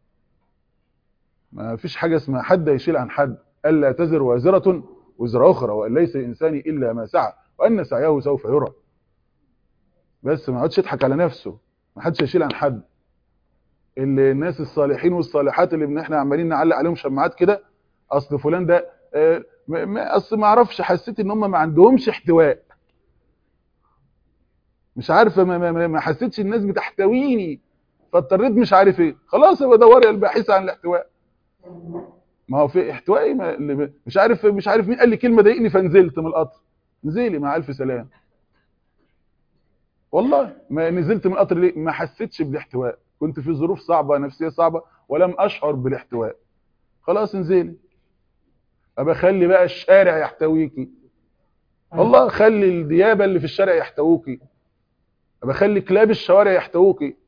ما فيش حاجه اسمها حد يشيل عن حد الا تزر وازره وزر اخرى وان ليس الانسان الا ما سعى وان سعيه سوف يرى بس ما يقعدش يضحك على نفسه ما حدش يشيل عن حد اللي الناس الصالحين والصالحات اللي من احنا عمالين نعلق عليهم شماعات كده اصل فلان ده آه، ما- ما- اصل ما اعرفش حسيت ان هم ما عندهمش احتواء مش عارفه ما, ما, ما- ما حسيتش الناس بتحتويني فاضطريت مش عارف ايه خلاص يبقى دوري الباحث عن الاحتواء ما هو في احتوائي ما اللي مش عارف مش عارف مين قال لي كلمه ضايقني فنزلت من القطر نزلي مع الف سلام والله ما نزلت من القطر ليه ما حسيتش بالاحتواء كنت في ظروف صعبه نفسيه صعبه ولم اشعر بالاحتواء خلاص انزلي ابقى خلي بقى الشارع يحتويكي والله خلي الديابه اللي في الشارع يحتووكي ابقى خلي كلاب الشوارع يحتووكي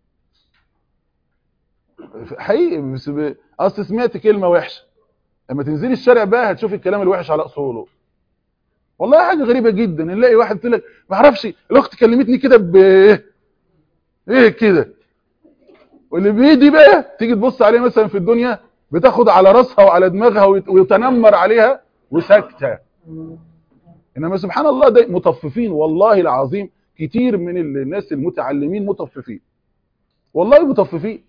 حقيقي بس ب... اصل سمعت كلمه وحشه لما تنزلي الشارع بقى هتشوفي الكلام الوحش على اصوله والله حاجه غريبه جدا نلاقي واحد يقول لك ما اعرفش الاخت كلمتني كده ب ايه كده واللي بيدي بقى تيجي تبص عليه مثلا في الدنيا بتاخد على راسها وعلى دماغها ويت- ويتنمر عليها وساكته انما سبحان الله ده مطففين والله العظيم كتير من الناس المتعلمين مطففين والله مطففين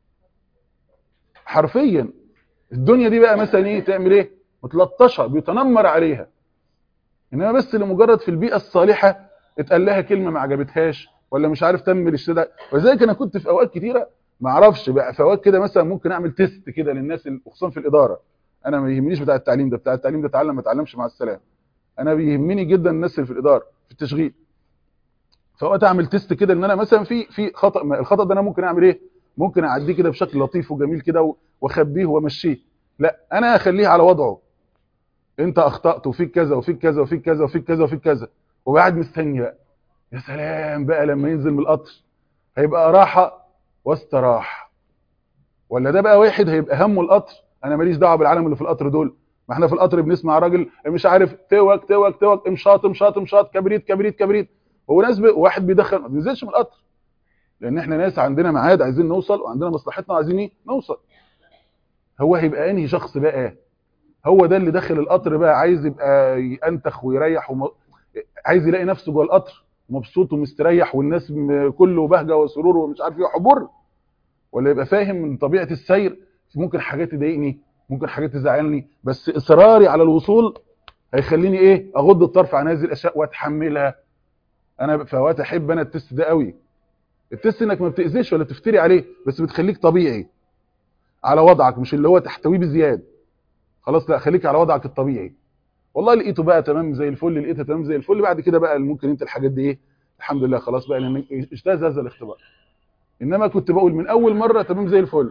حرفيا الدنيا دي بقى مثلا ايه تعمل ايه متلطشه بيتنمر عليها انما بس لمجرد في البيئه الصالحه اتقال لها كلمه ما عجبتهاش ولا مش عارف تم الاشتداء ولذلك انا كنت في اوقات كتيره ما اعرفش بقى في اوقات كده مثلا ممكن اعمل تيست كده للناس اللي- خصوصا في الاداره انا ما يهمنيش بتاع التعليم ده بتاع التعليم ده اتعلم ما اتعلمش مع السلامه انا بيهمني جدا الناس اللي في الاداره في التشغيل فوقت اعمل تيست كده ان انا مثلا في في خطا ما الخطا ده انا ممكن اعمل ايه ممكن اعديه كده بشكل لطيف وجميل كده و- واخبيه وامشيه لا انا اخليه على وضعه انت اخطات وفيك كذا وفيك كذا وفيك كذا وفيك كذا وفيك كذا وقاعد مستني بقى يا سلام بقى لما ينزل من القطر هيبقى راحه واستراح ولا ده بقى واحد هيبقى همه القطر انا ماليش دعوه بالعالم اللي في القطر دول ما احنا في القطر بنسمع راجل مش عارف توك توك توك امشاط امشاط امشاط كبريت كبريت كبريت هو ناس ب- واحد بيدخن ما بينزلش من القطر لان احنا ناس عندنا ميعاد عايزين نوصل وعندنا مصلحتنا عايزين ايه نوصل هو هيبقى انهي شخص بقى هو ده اللي داخل القطر بقى عايز يبقى ينتخ ويريح وم... عايز يلاقي نفسه جوه القطر مبسوط ومستريح والناس م- كله بهجه وسرور ومش عارف ايه حبور ولا يبقى فاهم من طبيعه السير ممكن حاجات تضايقني ممكن حاجات تزعلني بس اصراري على الوصول هيخليني ايه اغض الطرف عن هذه الاشياء واتحملها انا فوات احب انا التست ده قوي التست انك ما بتاذيش ولا تفتري عليه بس بتخليك طبيعي على وضعك مش اللي هو تحتويه بزياده خلاص لا خليك على وضعك الطبيعي والله لقيته بقى تمام زي الفل لقيتها تمام زي الفل بعد كده بقى ممكن انت الحاجات دي ايه الحمد لله خلاص بقى لان اجتاز هذا الاختبار انما كنت بقول من اول مره تمام زي الفل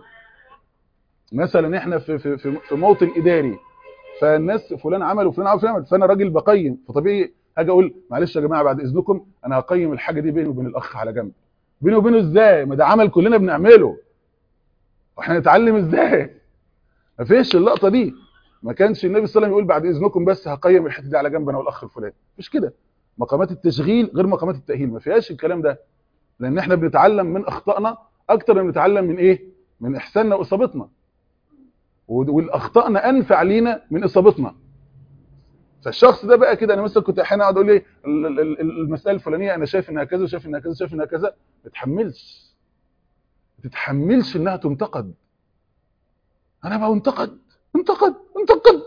مثلا احنا في في في, في موطن اداري فالناس فلان عمل وفلان عمل وفلان عمل فانا راجل بقيم فطبيعي هاجي اقول معلش يا جماعه بعد اذنكم انا هقيم الحاجه دي بيني وبين الاخ على جنب بيني وبينه ازاي ما ده عمل كلنا بنعمله واحنا نتعلم ازاي ما فيش اللقطه دي ما كانش النبي صلى الله عليه وسلم يقول بعد اذنكم بس هقيم الحته دي على جنب انا والاخ الفلاني مش كده مقامات التشغيل غير مقامات التاهيل ما فيهاش الكلام ده لان احنا بنتعلم من اخطائنا اكتر من بنتعلم من ايه من احساننا واصابتنا والاخطائنا انفع لينا من اصابتنا فالشخص ده بقى كده انا مثلا كنت احيانا اقعد اقول ايه ال- ال- ال- المساله الفلانيه انا شايف انها كذا شايف انها كذا شايف انها كذا ما تتحملش ما تتحملش انها تنتقد انا بقى انتقد انتقد انتقد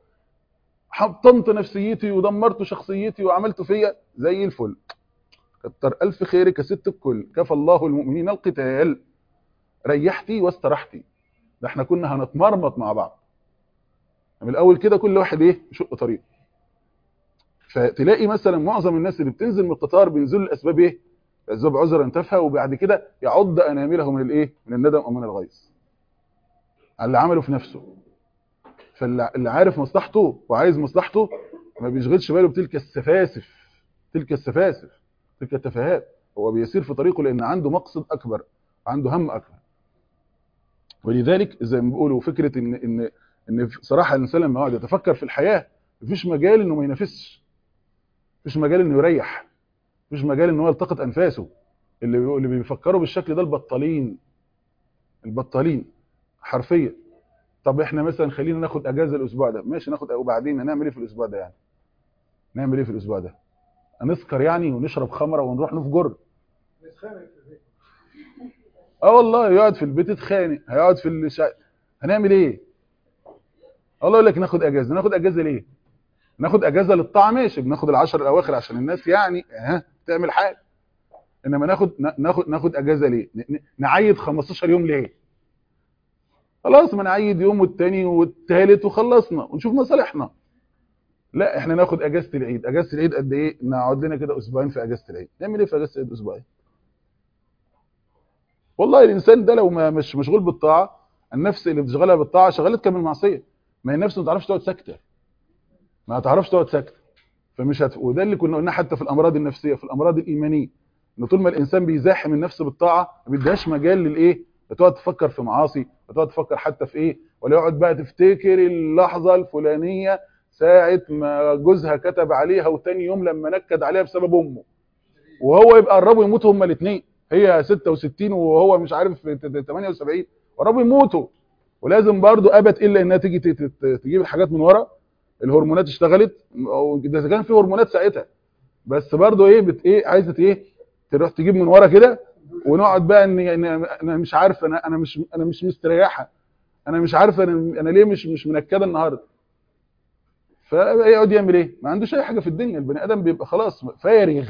حطمت نفسيتي ودمرت شخصيتي وعملت فيا زي الفل كتر الف خيرك يا ست الكل كفى الله المؤمنين القتال ريحتي واسترحتي ده احنا كنا هنتمرمط مع بعض من الاول كده كل واحد ايه يشق طريق فتلاقي مثلا معظم الناس اللي بتنزل من القطار بينزلوا الاسباب ايه اسباب عذرا تافهه وبعد كده يعض انامله من الايه من الندم او من الغيظ على اللي عمله في نفسه فاللي عارف مصلحته وعايز مصلحته ما بيشغلش باله بتلك السفاسف تلك السفاسف تلك التفاهات هو بيسير في طريقه لان عنده مقصد اكبر عنده هم اكبر ولذلك زي ما بيقولوا فكره ان ان ان صراحه الانسان لما يقعد يتفكر في الحياه مفيش مجال انه ما ينافسش مفيش مجال انه يريح مفيش مجال ان هو يلتقط انفاسه اللي بي- اللي بيفكروا بالشكل ده البطالين البطالين حرفيا طب احنا مثلا خلينا ناخد اجازه الاسبوع ده ماشي ناخد وبعدين هنعمل ايه في الاسبوع ده يعني نعمل ايه في الاسبوع ده هنسكر يعني ونشرب خمره ونروح نفجر اه والله يقعد في البيت يتخانق هيقعد في الشا... هنعمل ايه والله يقول لك ناخد اجازه ناخد اجازه ليه ناخد اجازه للطاعه ماشي بناخد العشر الاواخر عشان الناس يعني ها تعمل حاجه انما ناخد نا- ناخد ناخد اجازه ليه ن- ن- نعيد 15 يوم ليه خلاص ما نعيد يوم والتاني والتالت وخلصنا ونشوف مصالحنا لا احنا ناخد اجازه العيد اجازه العيد قد ايه نقعد لنا كده اسبوعين في اجازه العيد نعمل ايه في اجازه العيد اسبوعين والله الانسان ده لو ما مش مشغول بالطاعه النفس اللي بتشغلها بالطاعه شغلتك بالمعصيه ما هي النفس ما تعرفش تقعد ساكته ما تعرفش تقعد ساكته فمش هت... وده اللي كنا قلناه حتى في الامراض النفسيه في الامراض الايمانيه ان طول ما الانسان بيزاحم النفس بالطاعه ما بيديهاش مجال للايه بتقعد تفكر في معاصي بتقعد تفكر حتى في ايه ولا يقعد بقى تفتكر اللحظه الفلانيه ساعه ما جوزها كتب عليها وتاني يوم لما نكد عليها بسبب امه وهو يبقى قربوا يموتوا هما الاثنين هي 66 وهو مش عارف 78 قربوا يموتوا ولازم برضو ابت الا انها تيجي ت- ت- تجيب الحاجات من ورا الهرمونات اشتغلت او ده كان في هرمونات ساعتها بس برضو ايه بت ايه عايزه ايه تروح تجيب من ورا كده ونقعد بقى ان إن انا مش عارف انا انا مش انا مش مستريحه انا مش عارف انا انا ليه مش مش منكده النهارده فيقعد يعمل ايه ما عندوش اي حاجه في الدنيا البني ادم بيبقى خلاص فارغ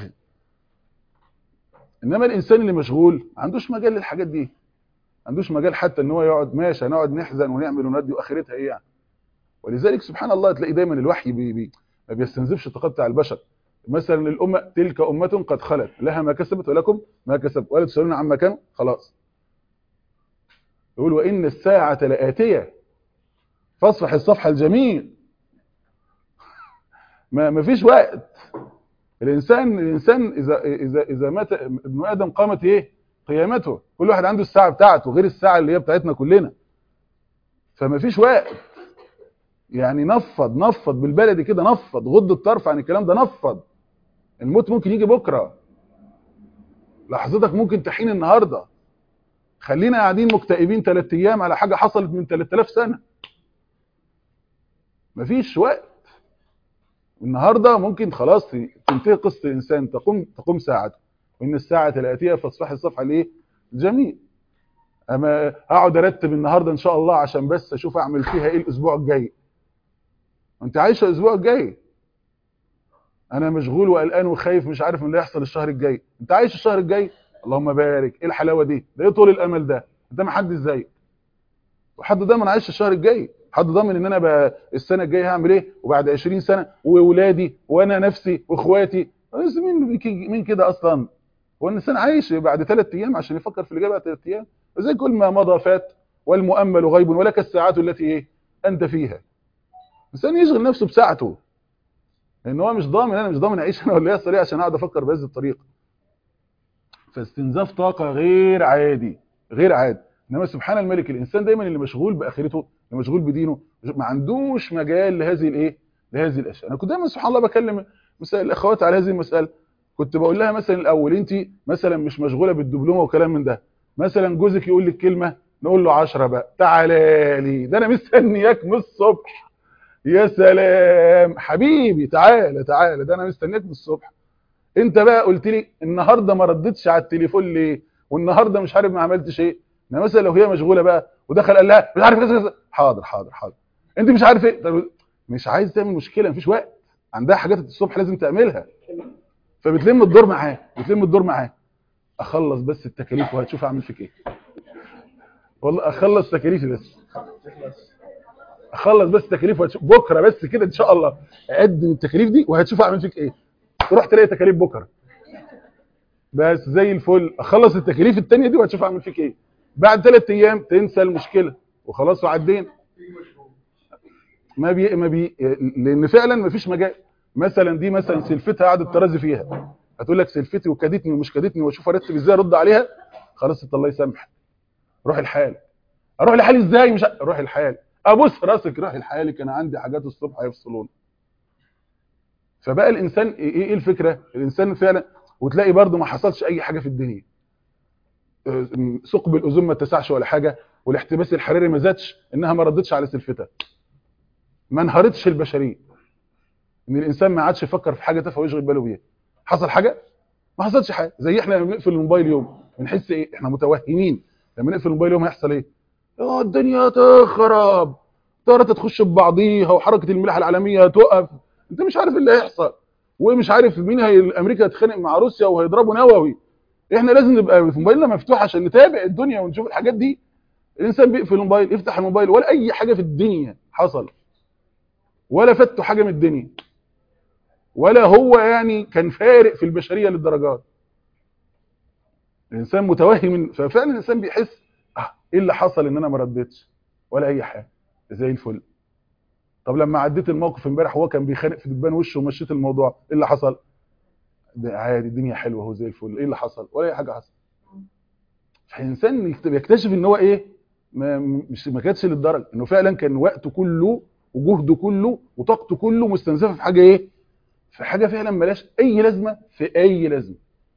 انما الانسان اللي مشغول ما عندوش مجال للحاجات دي ما عندوش مجال حتى ان هو يقعد ماشي هنقعد نحزن ونعمل وندي واخرتها ايه يعني ولذلك سبحان الله تلاقي دايما الوحي بي بي ما بيستنزفش الطاقات بتاع البشر مثلا الامه تلك امه قد خلت لها ما كسبت ولكم ما كسبت ولا تسالون عما كانوا خلاص يقول وان الساعه لاتيه فاصفح الصفح الجميل ما ما فيش وقت الانسان الانسان اذا اذا اذا مات ابن ادم قامت ايه قيامته كل واحد عنده الساعه بتاعته غير الساعه اللي هي بتاعتنا كلنا فما فيش وقت يعني نفض نفض بالبلدي كده نفض غض الطرف عن الكلام ده نفض الموت ممكن يجي بكره لحظتك ممكن تحين النهارده خلينا قاعدين مكتئبين ثلاث ايام على حاجه حصلت من 3000 سنه مفيش وقت النهارده ممكن خلاص تنتهي قصه الانسان تقوم تقوم ساعته وان الساعه الاتيه فاصفح الصفحه الايه جميل اما اقعد ارتب النهارده ان شاء الله عشان بس اشوف اعمل فيها ايه الاسبوع الجاي انت عايشه الاسبوع الجاي انا مشغول وقلقان وخايف مش عارف من اللي هيحصل الشهر الجاي انت عايش الشهر الجاي اللهم بارك ايه الحلاوه دي ده ايه طول الامل ده انت ما حد ازاي وحد ضامن عايش الشهر الجاي حد ضامن ان انا بقى السنه الجايه هعمل ايه وبعد 20 سنه واولادي وانا نفسي واخواتي بس مين مين كده اصلا هو الانسان عايش بعد ثلاث ايام عشان يفكر في اللي جاي بعد ثلاث ايام وزي كل ما مضى فات والمؤمل غيب ولك الساعات التي ايه انت فيها الانسان يشغل نفسه بساعته لان هو مش ضامن انا مش ضامن اعيش انا ولا يحصل ايه عشان اقعد افكر بهذه الطريقه فاستنزاف طاقه غير عادي غير عادي انما سبحان الملك الانسان دايما اللي مشغول باخرته اللي مشغول بدينه ما عندوش مجال لهذه الايه لهذه الاشياء انا كنت دايما سبحان الله بكلم مثلا الاخوات على هذه المساله كنت بقول لها مثلا الاول انت مثلا مش مشغوله بالدبلومه وكلام من ده مثلا جوزك يقول لك كلمه نقول له 10 بقى تعالى لي ده انا مستنياك من الصبح يا سلام حبيبي تعالى تعالى ده انا مستنياك من الصبح انت بقى قلت لي النهارده ما ردتش على التليفون ليه والنهارده مش عارف ما عملتش ايه يعني مثلا لو هي مشغوله بقى ودخل قال لها مش عارف كذا حاضر حاضر حاضر انت مش عارف ايه طب مش عايز تعمل مشكله مفيش وقت عندها حاجات الصبح لازم تعملها فبتلم الدور معاه بتلم الدور معاه اخلص بس التكاليف وهتشوف اعمل فيك ايه والله اخلص تكاليفي بس اخلص بس تكاليف وهتشوف بكره بس كده ان شاء الله قد التكاليف دي وهتشوف اعمل فيك ايه تروح تلاقي تكاليف بكره بس زي الفل اخلص التكاليف الثانيه دي وهتشوف اعمل فيك ايه بعد ثلاث ايام تنسى المشكله وخلاص وعدينا ما بي ما بي لان فعلا ما فيش مجال مثلا دي مثلا سلفتها قعدت ترازي فيها هتقول لك سلفتي وكادتني ومش كادتني واشوف ارتب ازاي ارد عليها خلاص انت الله يسامحك روح الحال اروح لحالي ازاي مش ه- اروح لحالي ابص راسك روح لحالك انا عندي حاجات الصبح هيفصلون فبقى الانسان ايه ايه الفكره الانسان فعلا وتلاقي برضه ما حصلش اي حاجه في الدنيا آه، ثقب الاوزون ما اتسعش ولا حاجه والاحتباس الحراري ما زادش انها ما ردتش على سلفتها ما انهارتش البشريه ان الانسان ما عادش يفكر في حاجه تافهه ويشغل باله بيها حصل حاجه ما حصلش حاجه زي احنا لما بنقفل الموبايل يوم بنحس ايه احنا متوهمين لما نقفل الموبايل يوم هيحصل ايه اه الدنيا تخرب طيارات تخش ببعضيها وحركه الملاحه العالميه هتقف انت مش عارف اللي هيحصل ومش عارف مين هي امريكا هتتخانق مع روسيا وهيضربوا نووي احنا لازم نبقى في موبايلنا مفتوح عشان نتابع الدنيا ونشوف الحاجات دي الانسان بيقفل الموبايل يفتح الموبايل ولا اي حاجه في الدنيا حصل ولا فاتوا حاجه من الدنيا ولا هو يعني كان فارق في البشريه للدرجات الانسان متوهم ففعلا الانسان بيحس اه ايه اللي حصل ان انا ما ردتش ولا اي حاجه زي الفل طب لما عديت الموقف امبارح هو كان بيخانق في دبان وشه ومشيت الموضوع ايه اللي حصل ده عادي الدنيا حلوه اهو زي الفل ايه اللي حصل ولا اي حاجه حصل فالانسان يكت- بيكتشف ان هو ايه ما مش ما كانتش للدرجه انه فعلا كان وقته كله وجهده كله وطاقته كله مستنزفه في حاجه ايه في حاجه فعلا ملاش اي لازمه في اي لازمه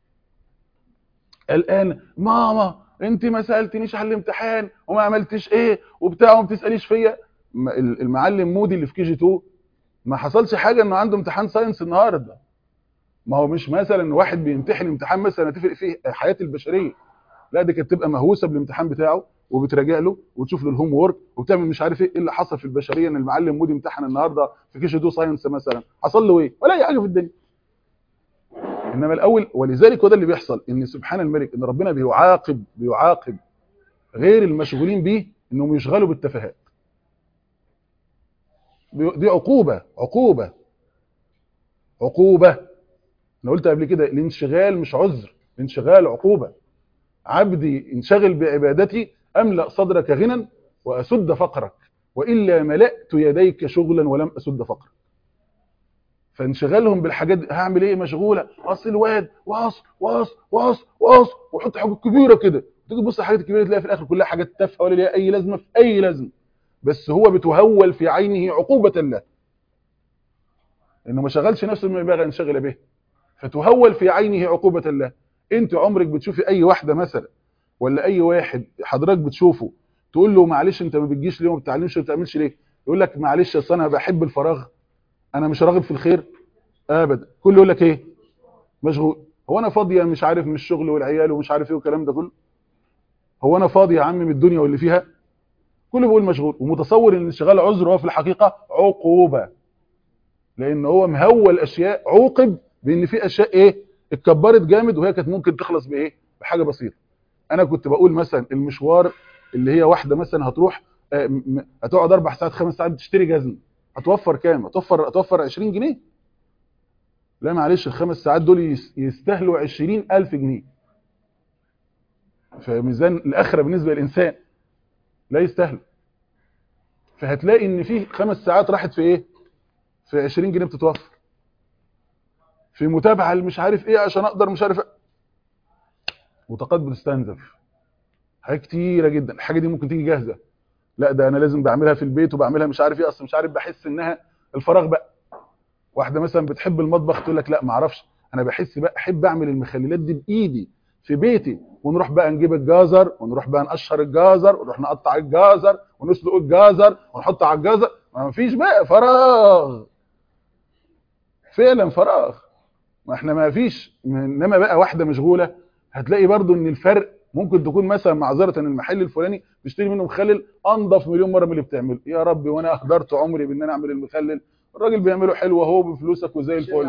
الان ماما انت ما سالتنيش على الامتحان وما عملتش ايه وبتاع وما بتساليش فيا م- ال- المعلم مودي اللي في كي جي 2 ما حصلش حاجه انه عنده امتحان ساينس النهارده ما هو مش مثلا واحد بيمتحن امتحان مثلا هتفرق فيه حياه البشريه لا دي كانت تبقى مهووسه بالامتحان بتاعه وبتراجع له وتشوف له الهوم وورك وبتعمل مش عارف ايه ايه اللي حصل في البشريه ان المعلم مودي امتحن النهارده في كي جي 2 ساينس مثلا حصل له ايه ولا اي حاجه في الدنيا انما الاول ولذلك هو ده اللي بيحصل ان سبحان الملك ان ربنا بيعاقب بيعاقب غير المشغولين بيه انهم يشغلوا بالتفاهات بي- دي عقوبه عقوبه عقوبه انا قلت قبل كده الانشغال مش عذر الانشغال عقوبه عبدي انشغل بعبادتي املا صدرك غنى واسد فقرك والا ملأت يديك شغلا ولم اسد فقرك فانشغالهم بالحاجات دي هعمل ايه مشغوله اصل الواد واصل واصل واصل واصل وحط حاجات كبيره كده تيجي تبص على الحاجات الكبيره تلاقي في الاخر كلها حاجات تافهه ولا ليها اي لازمه في اي لازمه بس هو بتهول في عينه عقوبه له انه ما شغلش نفسه بما ينبغي ان ينشغل به فتهول في عينه عقوبه له انت عمرك بتشوفي اي واحده مثلا ولا اي واحد حضرتك بتشوفه تقول له معلش انت ما بتجيش ليه وما بتعلمش ما بتعملش ليه يقول لك معلش اصل انا بحب الفراغ انا مش راغب في الخير ابدا كله يقول لك ايه مشغول هو انا فاضيه مش عارف من الشغل والعيال ومش عارف ايه والكلام ده كله هو انا فاضي يا عم من الدنيا واللي فيها كله بيقول مشغول ومتصور ان الانشغال عذر وهو في الحقيقه عقوبه لان هو مهول اشياء عوقب بان في اشياء ايه اتكبرت جامد وهي كانت ممكن تخلص بايه بحاجه بسيطه انا كنت بقول مثلا المشوار اللي هي واحده مثلا هتروح آه، م- م- هتقعد اربع ساعات خمس ساعات بتشتري جزم هتوفر كام هتوفر هتوفر 20 جنيه لا معلش الخمس ساعات دول يس- يستاهلوا 20000 جنيه فميزان الاخره بالنسبه للانسان لا يستاهل فهتلاقي ان في خمس ساعات راحت في ايه في 20 جنيه بتتوفر في متابعه اللي مش عارف ايه عشان اقدر مش عارف إيه. وطاقات بتستنزف حاجات كتيره جدا الحاجه دي ممكن تيجي جاهزه لا ده انا لازم بعملها في البيت وبعملها مش عارف ايه اصل مش عارف بحس انها الفراغ بقى واحده مثلا بتحب المطبخ تقول لك لا ما اعرفش انا بحس بقى احب اعمل المخللات دي بايدي في بيتي ونروح بقى نجيب الجزر ونروح بقى نقشر الجزر ونروح نقطع الجزر ونسلق الجزر ونحط على الجزر ما فيش بقى فراغ فعلا فراغ ما احنا ما فيش انما بقى واحده مشغوله هتلاقي برضو ان الفرق ممكن تكون مثلا معذره المحل الفلاني تشتري منه مخلل انضف مليون مره من اللي بتعمله يا ربي وانا اهدرت عمري بان انا اعمل المخلل الراجل بيعمله حلو اهو بفلوسك وزي الفل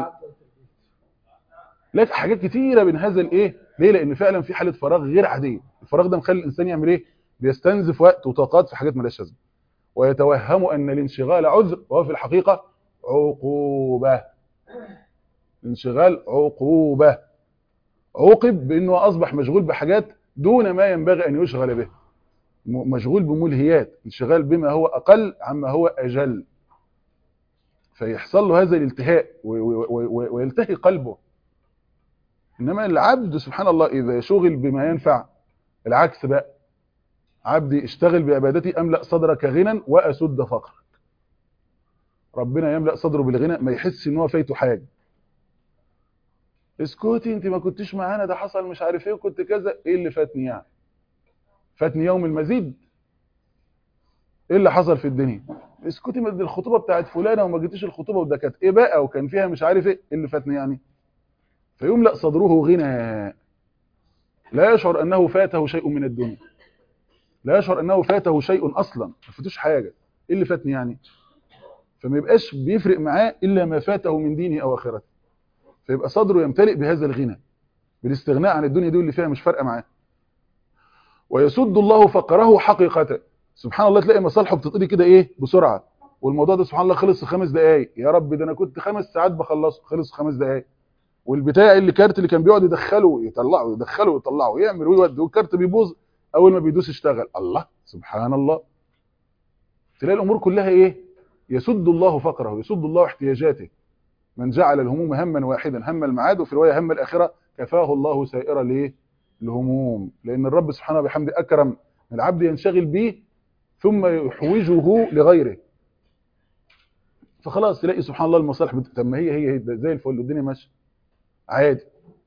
لكن حاجات كتيره من هذا الايه ليه لان فعلا في حاله فراغ غير عاديه الفراغ ده مخلي الانسان يعمل ايه بيستنزف وقت وطاقات في حاجات مالهاش لازمه ويتوهم ان الانشغال عذر وهو في الحقيقه عقوبه الانشغال عقوبه عوقب بانه اصبح مشغول بحاجات دون ما ينبغي ان يشغل به م- مشغول بملهيات انشغال بما هو اقل عما هو اجل فيحصل له هذا الالتهاء و- و- و- ويلتهي قلبه انما العبد سبحان الله اذا شغل بما ينفع العكس بقى عبدي اشتغل بعبادتي املا صدرك غنى واسد فقرك ربنا يملا صدره بالغنى ما يحس ان هو فايته حاجه اسكتي انت ما كنتش معانا ده حصل مش عارف ايه وكنت كذا ايه اللي فاتني يعني فاتني يوم المزيد ايه اللي حصل في الدنيا اسكتي ما دي الخطوبه بتاعت فلانه وما جيتيش الخطوبه وده كانت ايه بقى وكان فيها مش عارف ايه ايه اللي فاتني يعني فيملا صدره غنى لا يشعر انه فاته شيء من الدنيا لا يشعر انه فاته شيء اصلا ما فاتوش حاجه ايه اللي فاتني يعني فما يبقاش بيفرق معاه الا ما فاته من دينه او اخرته فيبقى صدره يمتلئ بهذا الغنى بالاستغناء عن الدنيا دي واللي فيها مش فارقه معاه ويسد الله فقره حقيقه سبحان الله تلاقي مصالحه بتطري كده ايه بسرعه والموضوع ده سبحان الله خلص في خمس دقائق يا رب ده انا كنت خمس ساعات بخلصه خلص في خمس دقائق والبتاع اللي كارت اللي كان بيقعد يدخله يطلعه يدخله ويطلعه يعمل ويودي والكارت بيبوظ اول ما بيدوس اشتغل الله سبحان الله تلاقي الامور كلها ايه يسد الله فقره يسد الله احتياجاته من جعل الهموم هما واحدا هم المعاد وفي روايه هم الاخره كفاه الله سائر الايه الهموم لان الرب سبحانه وبحمده اكرم العبد ينشغل به ثم يحوجه لغيره فخلاص تلاقي سبحان الله المصالح بت... طب ما هي هي هي زي الفل والدنيا ماشيه عادي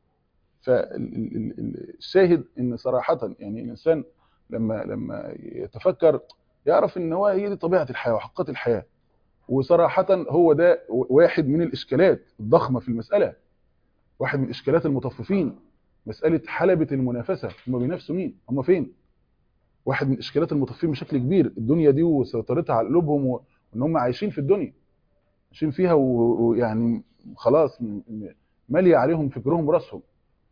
فالشاهد ان صراحه يعني الانسان لما لما يتفكر يعرف ان هو هي دي طبيعه الحياه وحقيقه الحياه وصراحه هو ده واحد من الاشكالات الضخمه في المساله واحد من اشكالات المطففين مساله حلبه المنافسه هم بينافسوا مين هم فين واحد من اشكالات المطففين بشكل كبير الدنيا دي وسيطرتها على قلوبهم وان هم عايشين في الدنيا عايشين فيها ويعني خلاص ماليه عليهم فكرهم وراسهم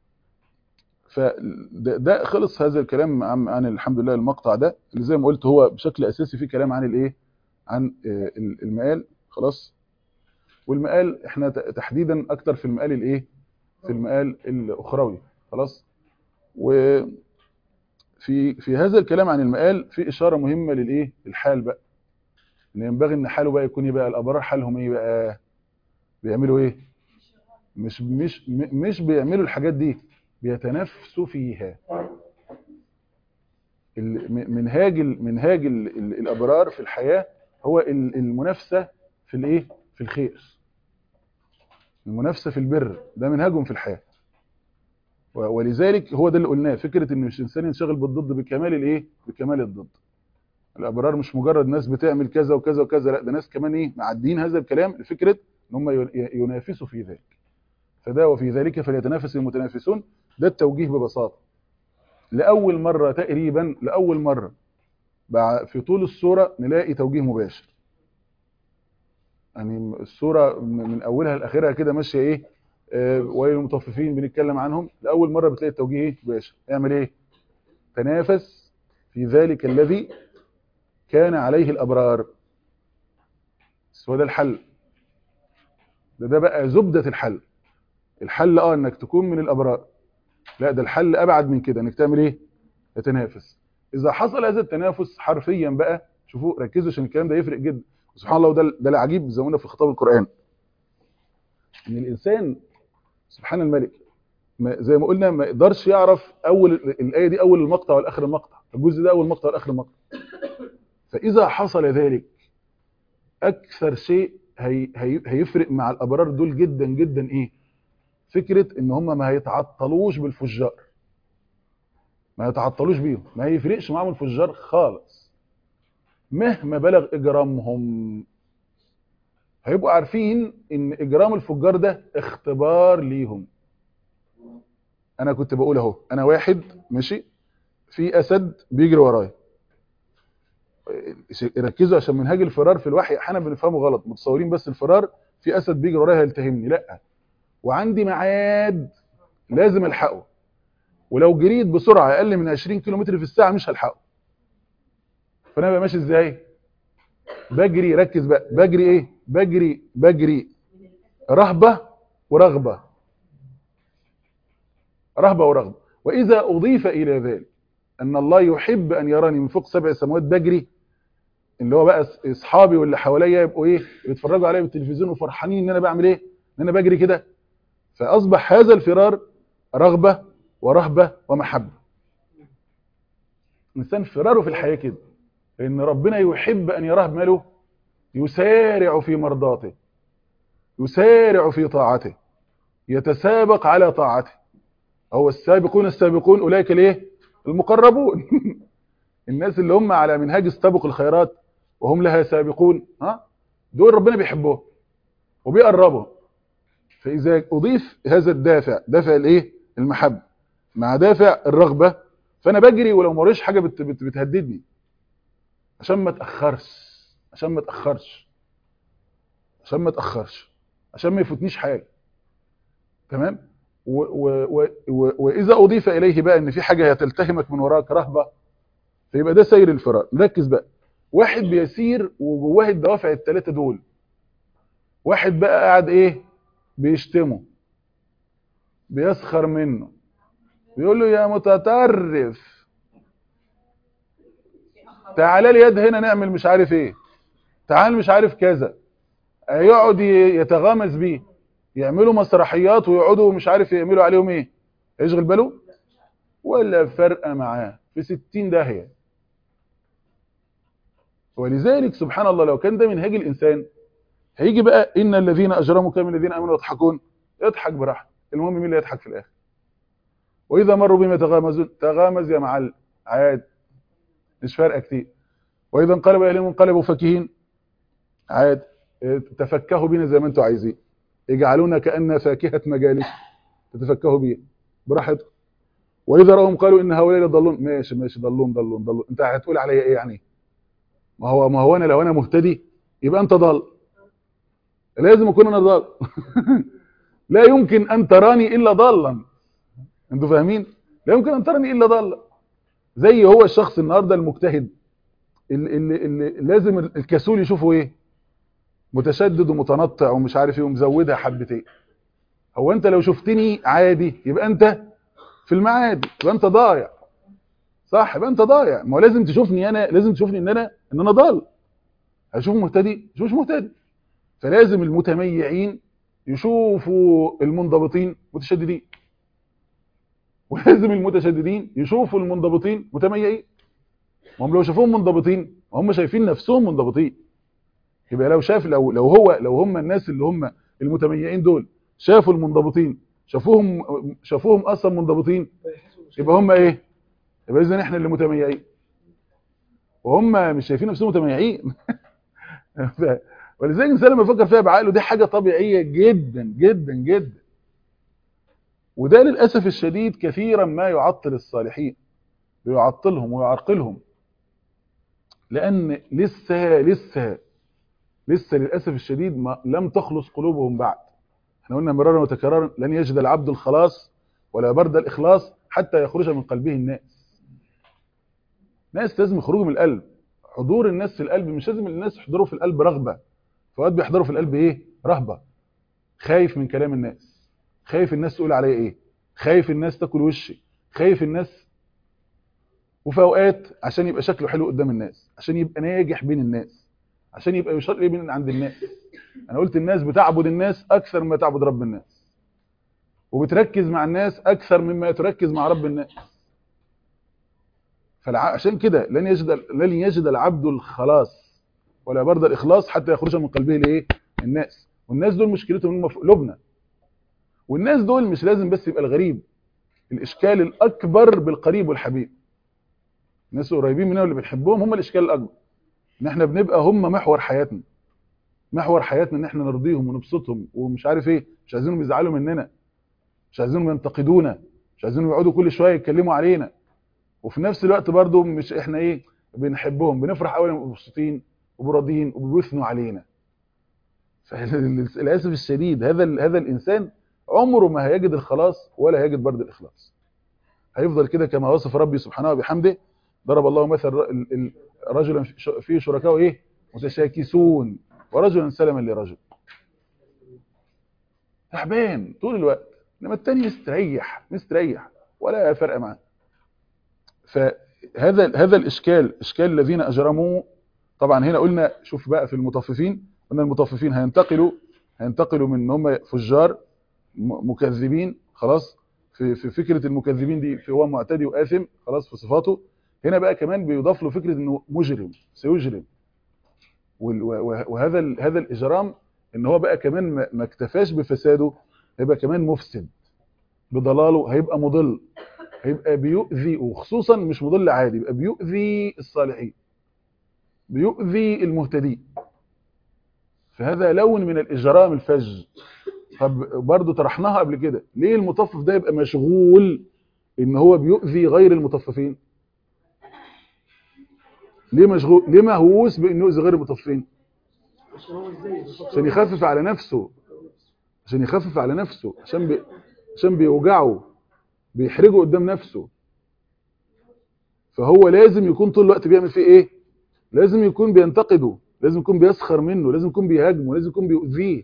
فده ده خلص هذا الكلام عن, عن الحمد لله المقطع ده اللي زي ما قلت هو بشكل اساسي فيه كلام عن الايه عن المقال خلاص والمقال احنا تحديدا اكتر في المقال الايه في المقال الاخروي خلاص و في في هذا الكلام عن المقال في اشاره مهمه للايه الحال بقى ان ينبغي ان حاله بقى يكون ايه بقى الابرار حالهم ايه بقى بيعملوا ايه مش مش مش بيعملوا الحاجات دي بيتنافسوا فيها منهاج منهاج الابرار في الحياه هو المنافسه في الايه في الخير المنافسه في البر ده منهجهم في الحياه ولذلك هو ده اللي قلناه فكره ان مش انسان ينشغل بالضد بكمال الايه بكمال الضد الابرار مش مجرد ناس بتعمل كذا وكذا وكذا لا ده ناس كمان ايه معدين هذا الكلام لفكره ان هم ينافسوا في ذلك فده وفي ذلك فليتنافس المتنافسون ده التوجيه ببساطه لاول مره تقريبا لاول مره في طول السوره نلاقي توجيه مباشر يعني السوره من اولها لاخرها كده ماشيه ايه آه ويل المطففين بنتكلم عنهم لاول مره بتلاقي التوجيه ايه مباشر اعمل ايه تنافس في ذلك الذي كان عليه الابرار هو ده الحل ده ده بقى زبده الحل الحل اه انك تكون من الابرار لا ده الحل ابعد من كده انك تعمل ايه تتنافس اذا حصل هذا التنافس حرفيا بقى شوفوا ركزوا عشان الكلام ده يفرق جدا سبحان الله وده ده العجيب زي ما قلنا في خطاب القران ان الانسان سبحان الملك ما زي ما قلنا ما يقدرش يعرف اول الايه دي اول المقطع والاخر المقطع الجزء ده اول مقطع والاخر المقطع فاذا حصل ذلك اكثر شيء هي هي هيفرق مع الابرار دول جدا جدا ايه فكره ان هم ما هيتعطلوش بالفجار ما يتعطلوش بيهم ما هيفرقش معاهم الفجار خالص مهما بلغ اجرامهم هيبقوا عارفين ان اجرام الفجار ده اختبار ليهم انا كنت بقول اهو انا واحد ماشي في اسد بيجري ورايا ركزوا عشان منهاج الفرار في الوحي احيانا بنفهمه غلط متصورين بس الفرار في اسد بيجري ورايا هيلتهمني لا وعندي ميعاد لازم الحقه ولو جريت بسرعه اقل من 20 كيلو في الساعه مش هلحقه فانا بقى ماشي ازاي بجري ركز بقى بجري ايه بجري بجري رهبه ورغبه رهبه ورغبه واذا اضيف الى ذلك ان الله يحب ان يراني من فوق سبع سماوات بجري اللي هو بقى اصحابي واللي حواليا يبقوا ايه بيتفرجوا عليا بالتلفزيون وفرحانين ان انا بعمل ايه ان انا بجري كده فاصبح هذا الفرار رغبه ورهبه ومحبه الانسان فراره في الحياه كده لان ربنا يحب ان يراه بماله يسارع في مرضاته يسارع في طاعته يتسابق على طاعته هو السابقون السابقون اولئك الايه المقربون الناس اللي هم على منهاج استبق الخيرات وهم لها سابقون ها دول ربنا بيحبهم وبيقربهم فاذا اضيف هذا الدافع دافع الايه المحبه مع دافع الرغبه فانا بجري ولو ما وريش حاجه بت بت بتهددني عشان ما اتاخرش عشان ما اتاخرش عشان ما اتاخرش عشان ما يفوتنيش حاجه تمام و و و و واذا اضيف اليه بقى ان في حاجه هتلتهمك من وراك رهبه فيبقى ده سير الفرار نركز بقى واحد بيسير وجواه الدوافع الثلاثه دول واحد بقى قاعد ايه بيشتمه بيسخر منه بيقول له يا متطرف تعالى لي يد هنا نعمل مش عارف ايه تعال مش عارف كذا يقعد يتغامز بيه يعملوا مسرحيات ويقعدوا مش عارف يعملوا عليهم ايه يشغل باله ولا فرقه معاه في 60 داهيه ولذلك سبحان الله لو كان ده منهج الانسان هيجي بقى ان الذين اجرموا كانوا الذين امنوا يضحكون يضحك براحته المهم مين اللي يضحك في الاخر واذا مروا بما يتغامزون تغامز يا معلم عاد مش فارقه كتير واذا انقلبوا اهلهم انقلبوا فكهين عاد تفكهوا بينا زي ما انتم عايزين يجعلونا كأن فاكهة مجالس تتفكهوا بيه براحتكم واذا راهم قالوا ان هؤلاء ضلون ماشي ماشي ضلون ضلون ضلون انت هتقول عليا ايه يعني ما هو ما هو انا لو انا مهتدي يبقى انت ضال لازم اكون انا ضال لا يمكن ان تراني الا ضالا انتوا فاهمين لا يمكن ان تراني الا ضالا زي هو الشخص النهارده المجتهد اللي, اللي, اللي لازم الكسول يشوفه ايه متشدد ومتنطع ومش عارف ايه ومزودها حبتين هو انت لو شفتني عادي يبقى انت في المعادي يبقى انت ضايع صح يبقى انت ضايع ما هو لازم تشوفني انا لازم تشوفني ان انا ان انا ضال هشوف مهتدي شوف مش مهتدي فلازم المتميعين يشوفوا المنضبطين متشددين ولازم المتشددين يشوفوا المنضبطين متميعين هم لو شافوهم منضبطين هم شايفين نفسهم منضبطين يبقى لو شاف لو لو هو لو هم الناس اللي هم المتميعين دول شافوا المنضبطين شافوهم شافوهم اصلا منضبطين يبقى هم ايه يبقى اذا احنا اللي متميعين وهم مش شايفين نفسهم متميعين ولذلك الانسان لما يفكر فيها بعقله دي حاجه طبيعيه جدا جدا جدا وده للاسف الشديد كثيرا ما يعطل الصالحين ويعطلهم ويعرقلهم لان لسه لسه لسه للاسف الشديد ما لم تخلص قلوبهم بعد احنا قلنا مرارا وتكرارا لن يجد العبد الخلاص ولا برد الاخلاص حتى يخرج من قلبه الناس ناس لازم يخرجوا من القلب حضور الناس في القلب مش لازم الناس يحضروا في القلب رغبه فوقات بيحضروا في القلب ايه رهبه خايف من كلام الناس خايف الناس تقول عليا ايه خايف الناس تاكل وشي خايف الناس وفي اوقات عشان يبقى شكله حلو قدام الناس عشان يبقى ناجح بين الناس عشان يبقى يشار ليه من عند الناس انا قلت الناس بتعبد الناس اكثر مما تعبد رب الناس وبتركز مع الناس اكثر مما تركز مع رب الناس فعشان كده لن يجد لن يجد العبد الخلاص ولا برد الاخلاص حتى يخرج من قلبه لايه الناس والناس دول مشكلتهم هم في قلوبنا والناس دول مش لازم بس يبقى الغريب الاشكال الاكبر بالقريب والحبيب الناس القريبين مننا واللي بنحبهم هم الاشكال الاكبر ان احنا بنبقى هم محور حياتنا محور حياتنا ان احنا نرضيهم ونبسطهم ومش عارف ايه مش عايزينهم يزعلوا مننا مش عايزينهم ينتقدونا مش عايزينهم يقعدوا كل شويه يتكلموا علينا وفي نفس الوقت برضو مش احنا ايه بنحبهم بنفرح قوي لما مبسوطين وبراضيين وبيثنوا علينا فللاسف الشديد هذا هذا الانسان عمره ما هيجد الخلاص ولا هيجد برد الاخلاص هيفضل كده كما وصف ربي سبحانه وبحمده ضرب الله مثل رجلا فيه شركاء ايه متشاكسون ورجلا سلما لرجل تعبان طول الوقت انما الثاني مستريح مستريح ولا فرق معاه فهذا هذا الاشكال اشكال الذين اجرموا طبعا هنا قلنا شوف بقى في المطففين قلنا المطففين هينتقلوا هينتقلوا من ان هم فجار مكذبين خلاص في في فكره المكذبين دي في هو معتدي واثم خلاص في صفاته هنا بقى كمان بيضاف له فكره انه مجرم سيجرم وال- و- و- وهذا ال- هذا الاجرام ان هو بقى كمان ما ما اكتفاش بفساده هيبقى كمان مفسد بضلاله هيبقى مضل هيبقى بيؤذي وخصوصا مش مضل عادي يبقى بيؤذي الصالحين بيؤذي المهتدين فهذا لون من الاجرام الفج طب برضه طرحناها قبل كده ليه المطفف ده يبقى مشغول ان هو بيؤذي غير المطففين ليه مشغول ليه مهووس بانه يؤذي غير المطففين عشان هو ازاي بيفكر عشان يخفف على نفسه عشان يخفف على نفسه عشان بي... عشان بيوجعه بيحرجه قدام نفسه فهو لازم يكون طول الوقت بيعمل فيه ايه لازم يكون بينتقده لازم يكون بيسخر منه لازم يكون بيهاجمه لازم يكون بيؤذيه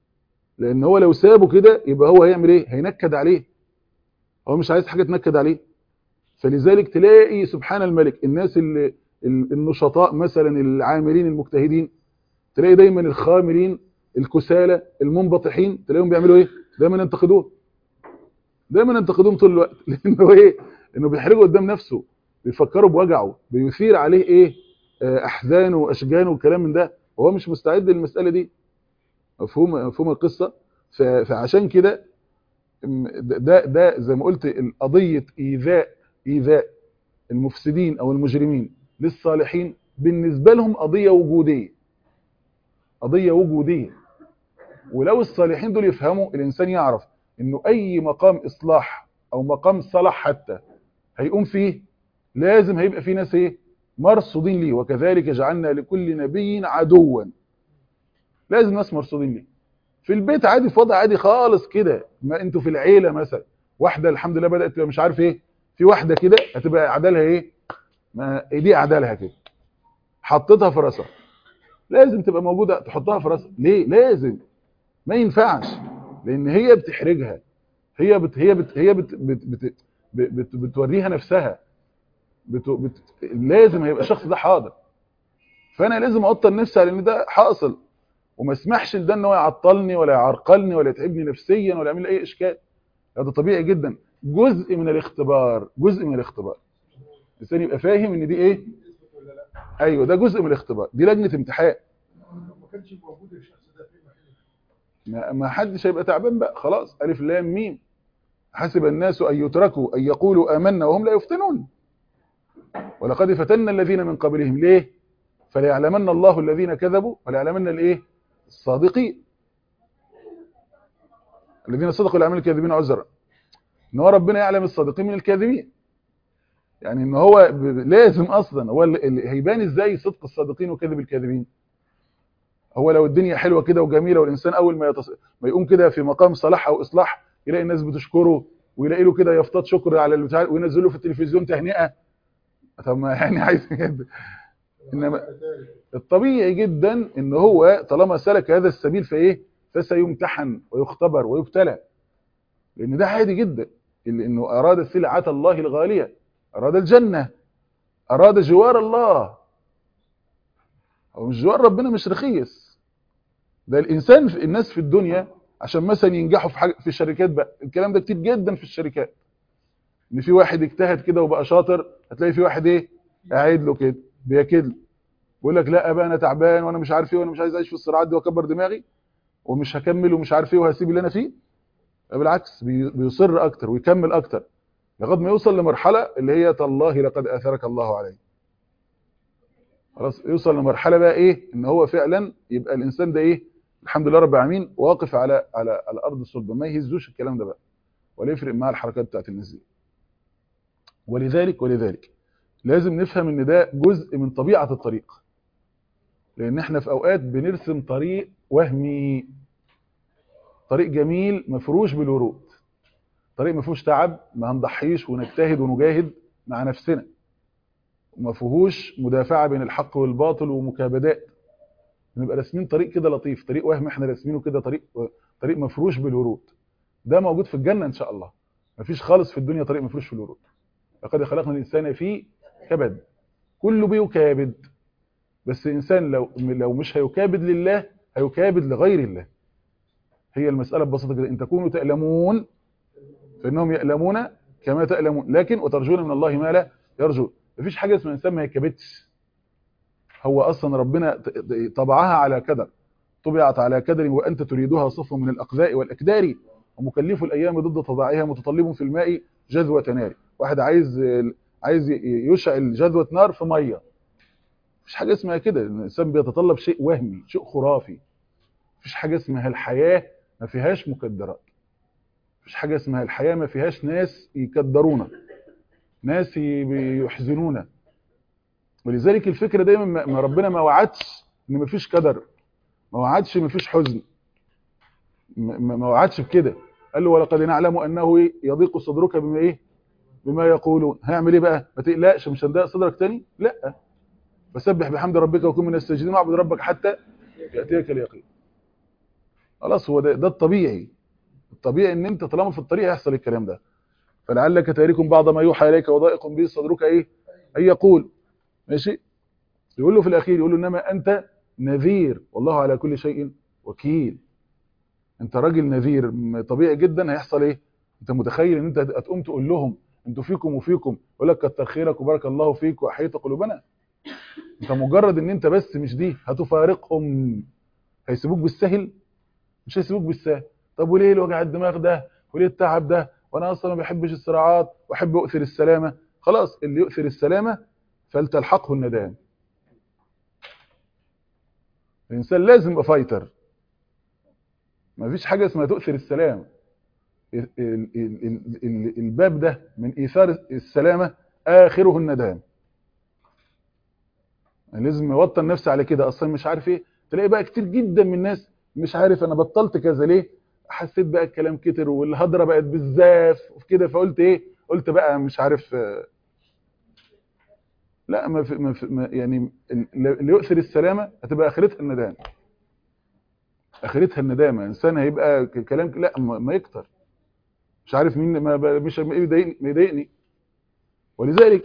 لان هو لو سابه كده يبقى هو هيعمل ايه هينكد عليه هو مش عايز حاجه تنكد عليه فلذلك تلاقي سبحان الملك الناس اللي ال- النشطاء مثلا العاملين المجتهدين تلاقي دايما الخاملين الكسالى المنبطحين تلاقيهم بيعملوا ايه دايما ينتقدوه دايما ينتقدوهم طول الوقت لانه ايه انه بيحرجه قدام نفسه بيفكروا بوجعه بيثير عليه ايه آه، احزانه واشجانه والكلام من ده وهو مش مستعد للمساله دي مفهوم مفهوم القصه ف- فعشان كده م- ده ده زي ما قلت قضيه ايذاء ايذاء المفسدين او المجرمين للصالحين بالنسبه لهم قضيه وجوديه قضيه وجوديه ولو الصالحين دول يفهموا الانسان يعرف انه اي مقام اصلاح او مقام صلاح حتى هيقوم فيه لازم هيبقى فيه ناس ايه مرصودين ليه وكذلك جعلنا لكل نبي عدوا لازم ناس مرصودين ليه في البيت عادي في وضع عادي خالص كده ما انتوا في العيله مثلا واحده الحمد لله بدات تبقى مش عارف ايه في واحده كده هتبقى اعدالها ايه ما دي اعدالها كده حطيتها في راسها لازم تبقى موجوده تحطها في راسها ليه لازم ما ينفعش لان هي بتحرجها هي بت هي بت هي بت بت بت بت بت بتوريها نفسها بت بت لازم هيبقى الشخص ده حاضر فانا لازم اوطن نفسي على ان ده حاصل وما اسمحش لده ان هو يعطلني ولا يعرقلني ولا يتعبني نفسيا ولا يعمل لي اي اشكال هذا طبيعي جدا جزء من الاختبار جزء من الاختبار الانسان يبقى فاهم ان دي ايه ايوه ده جزء من الاختبار دي لجنه امتحان ما كانش موجود الشخص ده في محل ما ما حدش هيبقى تعبان بقى خلاص الف لام ميم حسب الناس ان يتركوا ان يقولوا آمنا وهم لا يفتنون ولقد فتنا الذين من قبلهم ليه فليعلمن الله الذين كذبوا وليعلمن الايه الصادقين الذين صدقوا ليعملوا الكاذبين عذرا ان هو ربنا يعلم الصادقين من الكاذبين يعني ان هو ب- ب- لازم اصلا هو اللي- اللي هيبان ازاي صدق الصادقين وكذب الكاذبين هو لو الدنيا حلوه كده وجميله والانسان اول ما يتص... ما يقوم كده في مقام صلاح او اصلاح يلاقي الناس بتشكره ويلاقي له كده يافطات شكر على البتاع وينزلوا في التلفزيون تهنئه طب ما يعني عايز كده انما الطبيعي جدا ان هو طالما سلك هذا السبيل فايه فسيمتحن ويختبر ويبتلى لان ده عادي جدا اللي انه اراد سلعه الله الغاليه اراد الجنه اراد جوار الله هو مش جوار ربنا مش رخيص ده الانسان في الناس في الدنيا عشان مثلا ينجحوا في حاجه في الشركات بقى الكلام ده كتير جدا في الشركات ان في واحد اجتهد كده وبقى شاطر هتلاقي في واحد ايه قاعد له كده بياكد له بيقول لك لا بقى انا تعبان وانا مش عارف ايه وانا مش عايز اعيش في الصراعات دي واكبر دماغي ومش هكمل ومش عارف ايه وهسيب اللي انا فيه بالعكس بي- بيصر اكتر ويكمل اكتر لغايه ما يوصل لمرحله اللي هي تالله لقد اثرك الله عليه خلاص يوصل لمرحله بقى ايه ان هو فعلا يبقى الانسان ده ايه الحمد لله رب العالمين واقف على على على ارض الصلبه ما يهزوش الكلام ده بقى ولا يفرق معاه الحركات بتاعت الناس دي ولذلك ولذلك لازم نفهم ان ده جزء من طبيعه الطريق لان احنا في اوقات بنرسم طريق وهمي طريق جميل مفروش بالورود طريق ما فيهوش تعب ما هنضحيش ونجتهد ونجاهد مع نفسنا وما فيهوش مدافعه بين الحق والباطل ومكابدات نبقى راسمين طريق كده لطيف طريق وهم احنا راسمينه كده طريق طريق مفروش بالورود ده موجود في الجنه ان شاء الله مفيش خالص في الدنيا طريق مفروش بالورود لقد خلقنا الانسان في كبد كله بيكابد بس الانسان لو لو مش هيكابد لله هيكابد لغير الله هي المساله ببساطه كده ان تكونوا تألمون فانهم يألمون كما تألمون لكن وترجون من الله ما لا يرجون مفيش حاجه اسمها انسان ما يكبتش هو اصلا ربنا ط- ط- طبعها على كدر طبعت على كدر وانت تريدها صف من الاقذاء والاكدار ومكلف الايام ضد تضاعها متطلب في الماء جذوه نار واحد عايز عايز ي- يشعل جذوه نار في ميه مفيش حاجه اسمها كده الانسان بيتطلب شيء وهمي شيء خرافي مفيش حاجه اسمها الحياه ما فيهاش مكدرات مفيش حاجه اسمها الحياه ما فيهاش ناس يكدرونا ناس ي- يحزنونا ولذلك الفكره دايما ما ما ربنا ما وعدش ان مفيش كدر ما وعدش مفيش حزن ما- ما ما وعدش بكده قال له ولقد نعلم انه إيه؟ يضيق صدرك بما ايه بما يقولون هيعمل ايه بقى ما تقلقش مش هنضايق صدرك تاني لا فسبح بحمد ربك وكن من الساجدين واعبد ربك حتى ياتيك اليقين خلاص هو ده, ده الطبيعي الطبيعي ان انت طالما في الطريق هيحصل الكلام ده فلعلك تارك بعض ما يوحى اليك وضائق به صدرك ايه اي يقول ماشي يقول له في الاخير يقول له انما انت نذير والله على كل شيء وكيل انت راجل نذير م- طبيعي جدا هيحصل ايه انت متخيل ان انت هتقوم تقول لهم انتوا فيكم وفيكم يقول لك كتر خيرك وبارك الله فيك واحييت قلوبنا انت مجرد ان انت بس مش دي هتفارقهم هيسيبوك بالسهل مش هيسيبوك بالسهل طب وليه الوجع الدماغ ده وليه التعب ده وانا اصلا ما بحبش الصراعات واحب اؤثر السلامه خلاص اللي يؤثر السلامه فلتلحقه الندام الانسان لازم يبقى فايتر ما فيش حاجه اسمها تؤثر السلام ال- ال- ال- ال- الباب ده من ايثار السلامه اخره الندام لازم يوطن نفسه على كده اصلا مش عارف ايه تلاقي بقى كتير جدا من الناس مش عارف انا بطلت كذا ليه حسيت بقى الكلام كتر والهضره بقت بالزاف وكده فقلت ايه قلت بقى مش عارف آه، لا ما, في ما, في ما يعني اللي يؤثر السلامه هتبقى اخرتها الندام اخرتها الندامه انسان هيبقى ك- كلام لا ما ما يكتر مش عارف مين ما ب- مش ما يضايقني ما يضايقني ولذلك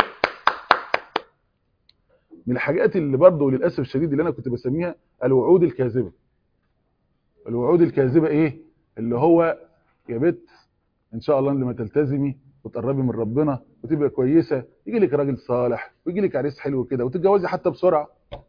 من الحاجات اللي برضه للاسف الشديد اللي انا كنت بسميها الوعود الكاذبه الوعود الكاذبه ايه اللي هو يا بت ان شاء الله لما تلتزمي وتقربي من ربنا وتبقى كويسه يجي لك راجل صالح ويجي لك عريس حلو كده وتتجوزي حتى بسرعه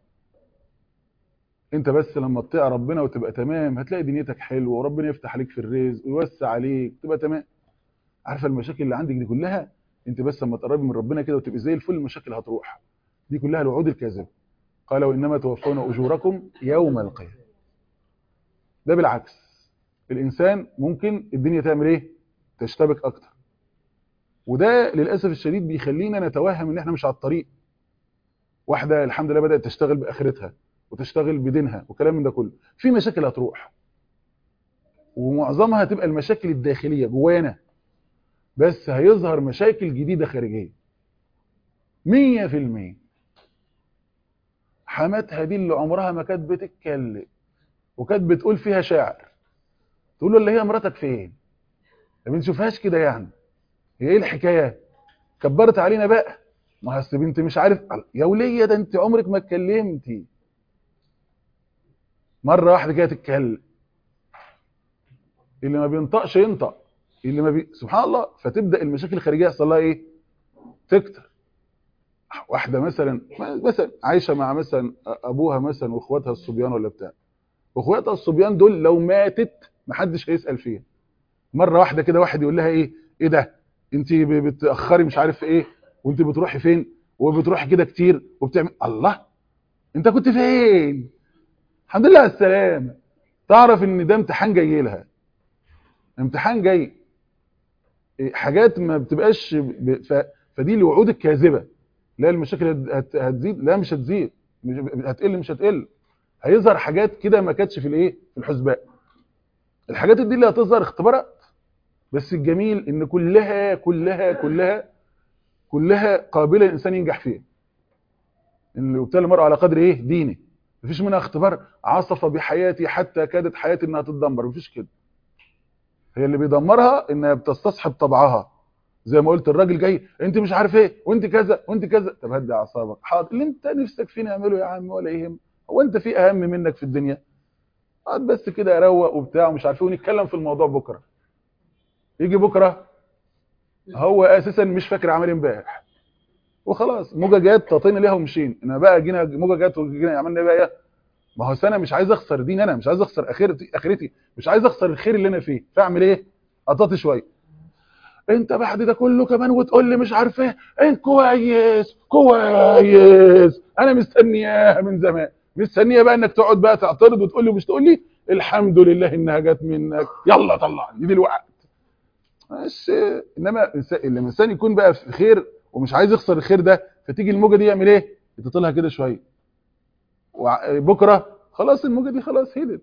انت بس لما تطيع ربنا وتبقى تمام هتلاقي دنيتك حلوه وربنا يفتح عليك في الرزق ويوسع عليك تبقى تمام عارفه المشاكل اللي عندك دي كلها انت بس لما تقربي من ربنا كده وتبقي زي الفل المشاكل هتروح دي كلها الوعود الكاذبه قال وانما توفون اجوركم يوم القيامه ده بالعكس الانسان ممكن الدنيا تعمل ايه تشتبك اكتر وده للاسف الشديد بيخلينا نتوهم ان احنا مش على الطريق واحده الحمد لله بدات تشتغل باخرتها وتشتغل بدينها وكلام من ده كله في مشاكل هتروح ومعظمها هتبقى المشاكل الداخليه جوانا بس هيظهر مشاكل جديده خارجيه 100% حماتها دي اللي عمرها ما كانت بتتكلم وكانت بتقول فيها شعر تقول له اللي هي مراتك فين ما بنشوفهاش كده يعني هي ايه الحكايه كبرت علينا بقى ما اصل بنت مش عارف يا وليه ده انت عمرك ما اتكلمتي مره واحده كده تتكلم اللي ما بينطقش ينطق اللي ما بي... سبحان الله فتبدا المشاكل الخارجيه يحصل لها ايه تكتر واحده مثلا مثلا عايشه مع مثلا ابوها مثلا واخواتها الصبيان ولا بتاع واخواتها الصبيان دول لو ماتت محدش هيسال فيها مره واحده كده واحد يقول لها ايه ايه ده انت بتاخري مش عارف ايه وانت بتروحي فين وبتروحي كده كتير وبتعمل الله انت كنت فين الحمد لله على السلامه تعرف ان ده امتحان جاي لها امتحان جاي إيه، حاجات ما بتبقاش ب... ف... فدي الوعود الكاذبه لا المشاكل هت... هتزيد لا مش هتزيد مش... هتقل مش هتقل هيظهر حاجات كده ما كانتش في الايه في الحسبان الحاجات دي اللي هتظهر اختبارات بس الجميل ان كلها كلها كلها كلها قابله الانسان ينجح فيها ان يبتلى المرء على قدر ايه دينه مفيش منها اختبار عصف بحياتي حتى كادت حياتي انها تتدمر مفيش كده هي اللي بيدمرها انها بتستصحب طبعها زي ما قلت الراجل جاي انت مش عارف ايه وانت كذا وانت كذا طب هدي اعصابك حاضر اللي انت نفسك فيه نعمله يا عم ولا يهم هو انت في اهم منك في الدنيا اقعد بس كده اروق وبتاع ومش عارف ايه ونتكلم في الموضوع بكره يجي بكره هو اساسا مش فاكر عمل امبارح وخلاص موجه جت تطينا ليها ومشينا انما بقى جينا موجه جت وجينا عملنا ايه بقى إيه؟ ما هو انا مش عايز اخسر دين انا مش عايز اخسر اخرتي اخرتي مش عايز اخسر الخير اللي انا فيه فاعمل ايه اطاطي شويه انت بعد ده كله كمان وتقول لي مش عارف ايه انت كويس كويس انا مستنياها من زمان مستنيه بقى انك تقعد بقى تعترض وتقول لي ومش تقول لي الحمد لله انها جت منك يلا طلعني دلوقتي بس انما الإنسان- لما الانسان يكون بقى في خير ومش عايز يخسر الخير ده فتيجي الموجه دي يعمل ايه يتطلها كده شويه وبكره خلاص الموجه دي خلاص هدت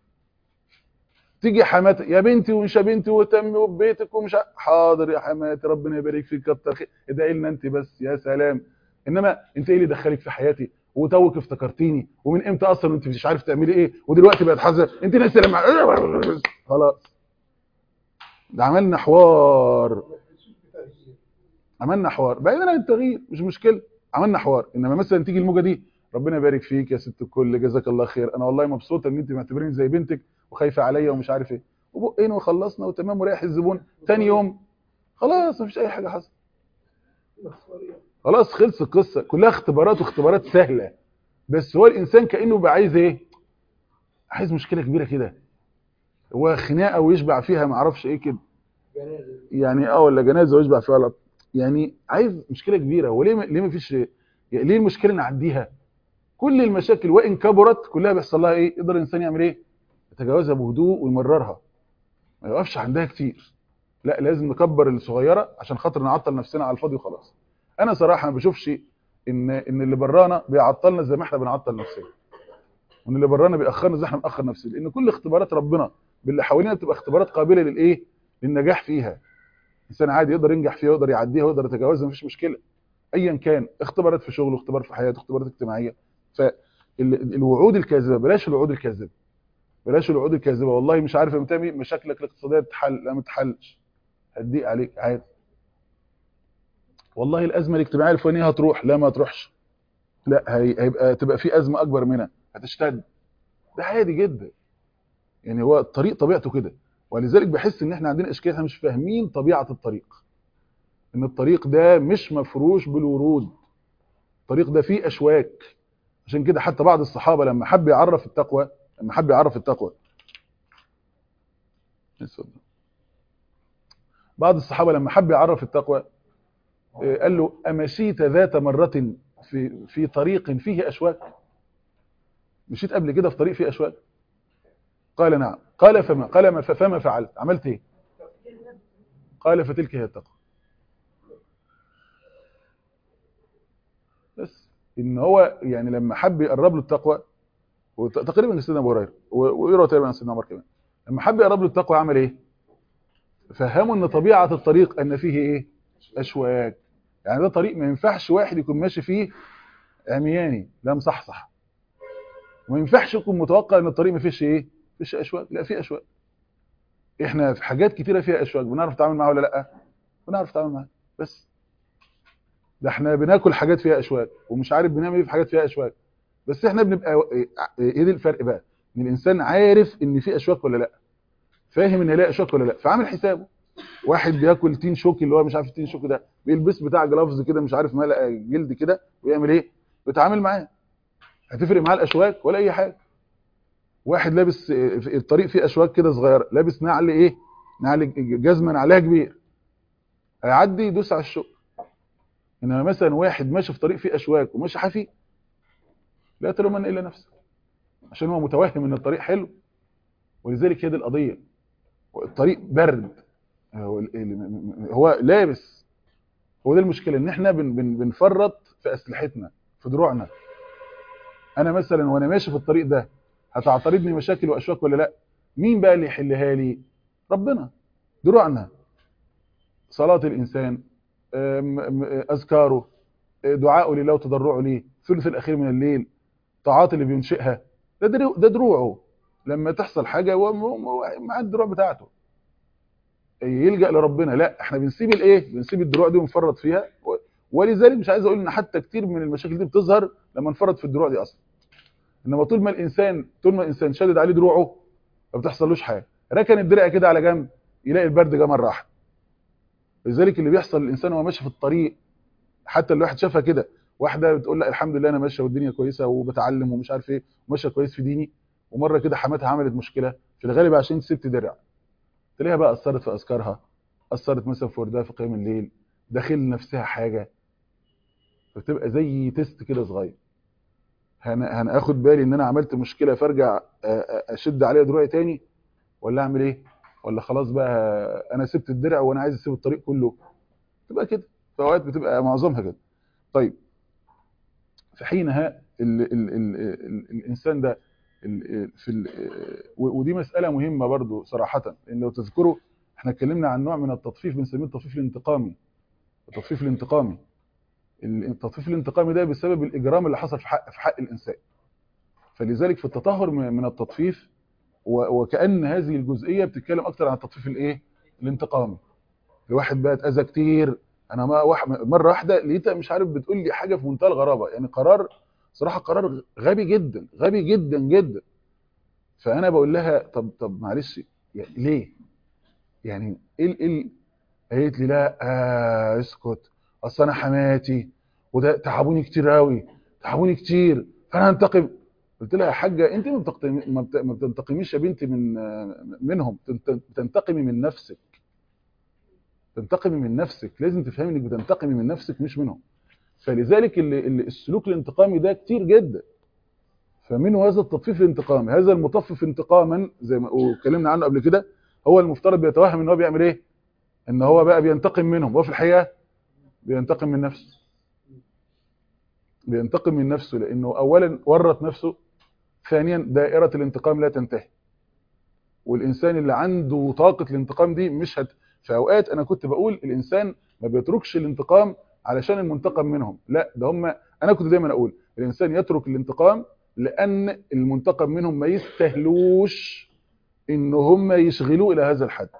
تيجي حماتي يا بنتي ومش يا بنتي وتمي وبيتك ومش ع- حاضر يا حماتي ربنا يبارك فيك كتر خير ادعي لنا انت بس يا سلام انما انت ايه اللي دخلك في حياتي وتوك افتكرتيني ومن امتى اصلا انت مش عارف تعملي ايه ودلوقتي بقت حزه انت ناس لما خلاص ده عملنا حوار ما يحسوش بتغيير عملنا حوار بعيدا عن التغيير مش مشكله عملنا حوار انما مثلا تيجي الموجه دي ربنا يبارك فيك يا ست الكل جزاك الله خير انا والله مبسوطه ان انت معتبريني زي بنتك وخايفه عليا ومش عارف ايه وبقين وخلصنا وتمام وريح الزبون تاني يوم خلاص مفيش اي حاجه حصلت مصاريف خلاص خلص القصه كلها اختبارات واختبارات سهله بس هو الانسان كانه بقى عايز ايه عايز مشكله كبيره كده هو خناقه ويشبع فيها ما اعرفش ايه كده جنازه يعني اه ولا جنازه ويشبع فيها ولا يعني عايز مشكله كبيره وليه ما- ليه ما فيش يعني ليه المشكله نعديها كل المشاكل وان كبرت كلها بيحصل لها ايه يقدر الانسان يعمل ايه يتجاوزها بهدوء ويمررها ما يقفش عندها كتير لا لازم نكبر الصغيره عشان خاطر نعطل نفسنا على الفاضي وخلاص انا صراحه ما بشوفش ان ان اللي برانا بيعطلنا زي ما احنا بنعطل نفسنا وان اللي برانا بيأخرنا زي ما احنا بنأخر نفسنا لان كل اختبارات ربنا باللي حوالينا بتبقى اختبارات قابله للايه للنجاح فيها انسان عادي يقدر ينجح فيها ويقدر يعديها ويقدر يتجاوزها مفيش مشكله ايا كان اختبارات في شغله اختبار في حياته اختبارات اجتماعيه فالوعود الكاذبه بلاش الوعود الكاذبه بلاش الوعود الكاذبه والله مش عارف امتى مشاكلك الاقتصاديه تتحل لا ما تتحلش هتضيق عليك عادي والله الازمه الاجتماعيه الفلانيه هتروح لا ما تروحش لا هي- هيبقى تبقى في ازمه اكبر منها هتشتد ده عادي جدا يعني هو الطريق طبيعته كده ولذلك بحس ان احنا عندنا اشكال احنا مش فاهمين طبيعه الطريق ان الطريق ده مش مفروش بالورود الطريق ده فيه اشواك عشان كده حتى بعض الصحابه لما حب يعرف التقوى لما حب يعرف التقوى اتفضل. بعض الصحابه لما حب يعرف التقوى آه، قال له امشيت ذات مره في في طريق فيه اشواك مشيت قبل كده في طريق فيه اشواك قال نعم قال فما قال ما فما فعلت عملت ايه قال فتلك هي التقوى بس ان هو يعني لما حب يقرب له التقوى وت- تقريبا سيدنا ابو هريره و- ويروى تقريبا عن سيدنا عمر كمان لما حب يقرب له التقوى عمل ايه فهموا ان طبيعه الطريق ان فيه ايه اشواك يعني ده طريق ما ينفعش واحد يكون ماشي فيه عمياني لا مصحصح وما ينفعش يكون متوقع ان الطريق ما فيش ايه فيش اشواك لا فيه اشواك احنا في حاجات كتيره فيها اشواك بنعرف نتعامل معاها ولا لا بنعرف نتعامل معاها بس ده احنا بناكل حاجات فيها اشواك ومش عارف بنعمل ايه في حاجات فيها اشواك بس احنا بنبقى ايه إيه دي الفرق بقى ان الانسان عارف ان في اشواك ولا لا فاهم ان لا اشواك ولا لا فعامل حسابه واحد بياكل تين شوك اللي هو مش عارف التين شوك ده بيلبس بتاع جلافز كده مش عارف ملأ جلد كده ويعمل ايه بيتعامل معاه هتفرق معاه الاشواك ولا اي حاجه واحد لابس في الطريق فيه اشواك كده صغيره لابس نعل ايه نعل جزمه نعلها كبير هيعدي يدوس على الشوك انما مثلا واحد ماشي في طريق فيه اشواك وماشي حافي لا تلومن الا نفسك عشان هو متوهم ان الطريق حلو ولذلك هي دي القضيه الطريق برد هو ال- ال- هو لابس هو ده المشكله ان احنا بن بن بنفرط في اسلحتنا في دروعنا انا مثلا وانا ماشي في الطريق ده هتعترضني مشاكل واشواك ولا لا مين بقى اللي يحلها لي ربنا دروعنا صلاه الانسان أم- أم- اذكاره دعاءه لله وتضرعه ليه الثلث الاخير من الليل طاعات اللي بينشئها ده درو- ده دروعه لما تحصل حاجه هو م- م- معاه الدروع بتاعته يلجأ لربنا لا احنا بنسيب الايه بنسيب الدروع دي ونفرط فيها و- ولذلك مش عايز اقول ان حتى كتير من المشاكل دي بتظهر لما نفرط في الدروع دي اصلا انما طول ما الانسان طول ما الانسان شادد عليه دروعه ما بتحصلوش حاجه ركن الدرع كده على جنب يلاقي البرد جه مره واحده لذلك اللي بيحصل للانسان وهو ماشي في الطريق حتى الواحد شافها كده واحده بتقول لا الحمد لله انا ماشيه والدنيا كويسه وبتعلم ومش عارف ايه وماشيه كويس في ديني ومره كده حماتها عملت مشكله في الغالب عشان انت سبت درع تلاقيها بقى اثرت في اذكارها اثرت مثلا في وردها في قيام الليل داخل نفسها حاجه فتبقى زي تيست كده صغير هن هناخد بالي ان انا عملت مشكله فارجع أ- أ- اشد عليها دروعي تاني ولا اعمل ايه ولا خلاص بقى انا سبت الدرع وانا عايز اسيب الطريق كله تبقى كده في اوقات بتبقى معظمها كده طيب في حينها ال ال ال ال الانسان ده ال في ال و- ودي مساله مهمه برضو صراحه لان لو تذكروا احنا اتكلمنا عن نوع من التطفيف بنسميه التطفيف الانتقامي التطفيف الانتقامي التطفيف الانتقامي ده بسبب الاجرام اللي حصل في حق في حق الانسان فلذلك في التطهر من من التطفيف و- وكأن هذه الجزئية بتتكلم أكتر عن التطفيف الإيه؟ الانتقامي. الواحد بقى اتأذى كتير أنا ما واحد مرة واحدة لقيتها مش عارف بتقول لي حاجة في منتهى الغرابة يعني قرار صراحة قرار غبي جدا غبي جدا جدا. فأنا بقول لها طب طب معلش يعني ليه؟ يعني إيه ال- إيه ال- قالت لي لا آه اسكت أصل أنا حماتي وده تعبوني كتير قوي تعبوني كتير فأنا هنتقم قلت لها يا حاجه انت ما بتقتم- ما بت- ما بتنتقميش يا بنتي من منهم بتنت- بتنتقمي من نفسك تنتقمي من نفسك لازم تفهمي انك بتنتقمي من نفسك مش منهم فلذلك اللي اللي السلوك الانتقامي ده كتير جدا فمنه هذا التطفيف الانتقامي هذا المطفف انتقاما زي ما اتكلمنا عنه قبل كده هو المفترض بيتوهم ان هو بيعمل ايه ان هو بقى بينتقم منهم وهو في الحقيقه بينتقم من نفسه بينتقم من نفسه لانه اولا ورط نفسه ثانيا دائرة الانتقام لا تنتهي والإنسان اللي عنده طاقة الانتقام دي مش هت... في أوقات أنا كنت بقول الإنسان ما بيتركش الانتقام علشان المنتقم منهم لا ده هم أنا كنت دايما أقول الإنسان يترك الانتقام لأن المنتقم منهم ما يستهلوش إن هم يشغلوه إلى هذا الحد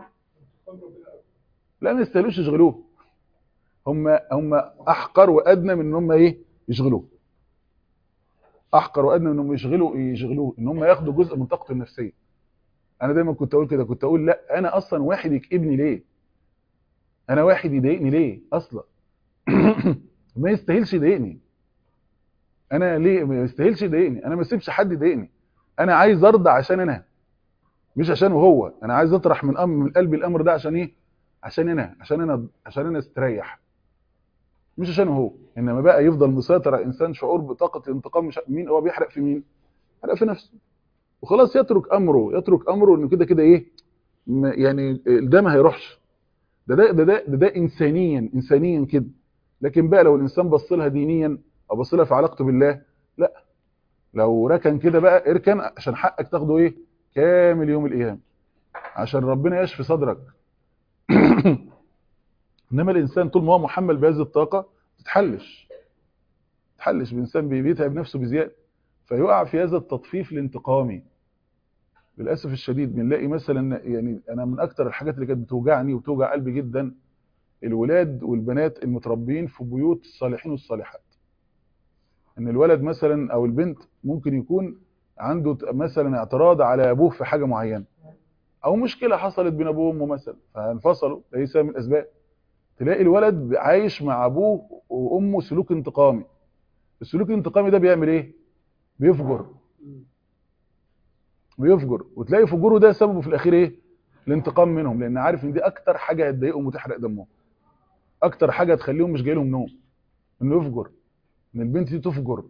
لا ما يستهلوش يشغلوه هم هم أحقر وأدنى من إن هم إيه يشغلوه احقر وادنى من انهم يشغلوا يشغلوه ان هم ياخدوا جزء من طاقته النفسيه انا دايما كنت اقول كده كنت اقول لا انا اصلا واحد يكئبني ليه انا واحد يضايقني ليه اصلا ما يستاهلش يضايقني انا ليه ما يستاهلش يضايقني انا ما اسيبش حد يضايقني انا عايز ارضى عشان انا مش عشان هو انا عايز اطرح من أم من قلبي الامر ده عشان ايه عشان انا عشان انا عشان انا استريح مش عشان هو انما بقى يفضل مسيطر على الانسان شعور بطاقه الانتقام مش مين هو بيحرق في مين حرق في نفسه وخلاص يترك امره يترك امره انه كده كده ايه م- يعني ده ما هيروحش ده ده ده ده, ده, ده انسانيا انسانيا كده لكن بقى لو الانسان بص لها دينيا او بص لها في علاقته بالله لا لو ركن كده بقى اركن عشان حقك تاخده ايه كامل يوم القيامه عشان ربنا يشفي صدرك انما الانسان طول ما هو محمل بهذه الطاقه ما تتحلش تتحلش الانسان بي- بيتعب نفسه بزياده فيقع في هذا التطفيف الانتقامي للاسف الشديد بنلاقي مثلا يعني انا من اكتر الحاجات اللي كانت بتوجعني وبتوجع قلبي جدا الولاد والبنات المتربيين في بيوت الصالحين والصالحات ان الولد مثلا او البنت ممكن يكون عنده ت- مثلا اعتراض على ابوه في حاجه معينه او مشكله حصلت بين ابوه وامه مثلا فانفصلوا ده سبب من الاسباب تلاقي الولد عايش مع ابوه وامه سلوك انتقامي السلوك الانتقامي ده بيعمل ايه بيفجر بيفجر وتلاقي فجوره ده سببه في الاخير ايه الانتقام منهم لان عارف ان دي اكتر حاجه هتضايقهم وتحرق دمهم اكتر حاجه هتخليهم مش جاي لهم نوم انه يفجر ان البنت دي تفجر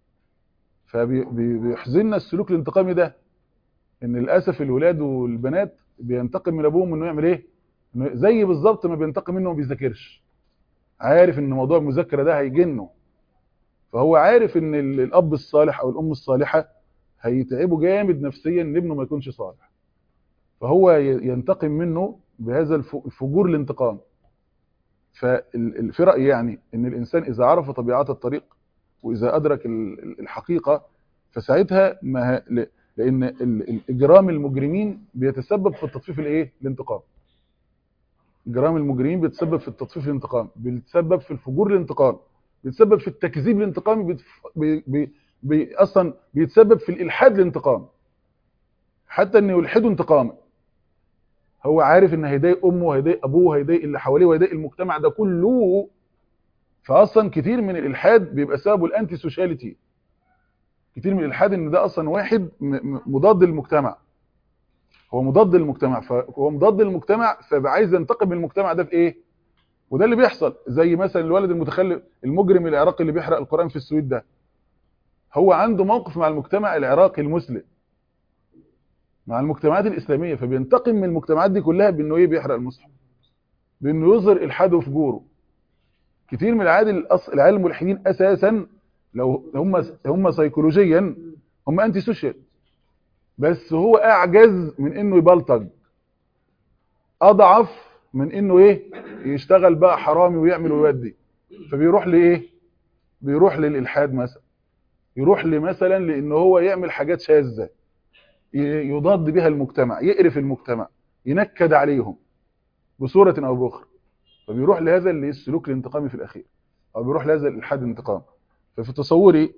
فبيحزننا السلوك الانتقامي ده ان للاسف الولاد والبنات بينتقم من ابوهم انه يعمل ايه إنه زي بالظبط ما بينتقم منه وما بيذاكرش عارف ان موضوع المذاكره ده هيجنه فهو عارف ان ال- الاب الصالح او الام الصالحه هيتعبه جامد نفسيا ان ابنه ما يكونش صالح فهو ي- ينتقم منه بهذا الف- الفجور الانتقام ففي رايي يعني ان الانسان اذا عرف طبيعات الطريق واذا ادرك ال- ال- الحقيقه فساعتها ما ه- ل- لان ال- الاجرام المجرمين بيتسبب في التطفيف الايه الانتقام جرام المجرمين بيتسبب في التطفيف الانتقام بيتسبب في الفجور الانتقام بيتسبب في التكذيب الانتقامي بيتف... بي... بي... بي... اصلا بيتسبب في الالحاد الانتقام حتى ان يلحدوا انتقاما هو عارف ان هيضايق امه وهيضايق ابوه وهيضايق اللي حواليه وهيضايق المجتمع ده كله فاصلا كتير من الالحاد بيبقى سببه الانتي سوشياليتي كتير من الالحاد ان ده اصلا واحد م- م- مضاد للمجتمع هو مضاد للمجتمع فهو مضاد للمجتمع فعايز ينتقم من المجتمع ده في ايه وده اللي بيحصل زي مثلا الولد المتخلف المجرم العراقي اللي بيحرق القرآن في السويد ده هو عنده موقف مع المجتمع العراقي المسلم مع المجتمعات الإسلامية فبينتقم من المجتمعات دي كلها بأنه ايه بيحرق المصحف بأنه يظهر إلحاده وفجوره كتير من العيال الأص- العيال الملحدين أساسا لو هم هم سيكولوجيا هم انتي سوشيال بس هو أعجز من إنه يبلطج أضعف من إنه إيه يشتغل بقى حرامي ويعمل ويودي فبيروح لإيه بيروح للإلحاد مثلا يروح لمثلا لأنه هو يعمل حاجات شاذة ي- يضاد بها المجتمع يقرف المجتمع ينكد عليهم بصورة أو بأخرى فبيروح لهذا اللي السلوك الانتقامي في الأخير أو بيروح لهذا الإلحاد الانتقام ففي تصوري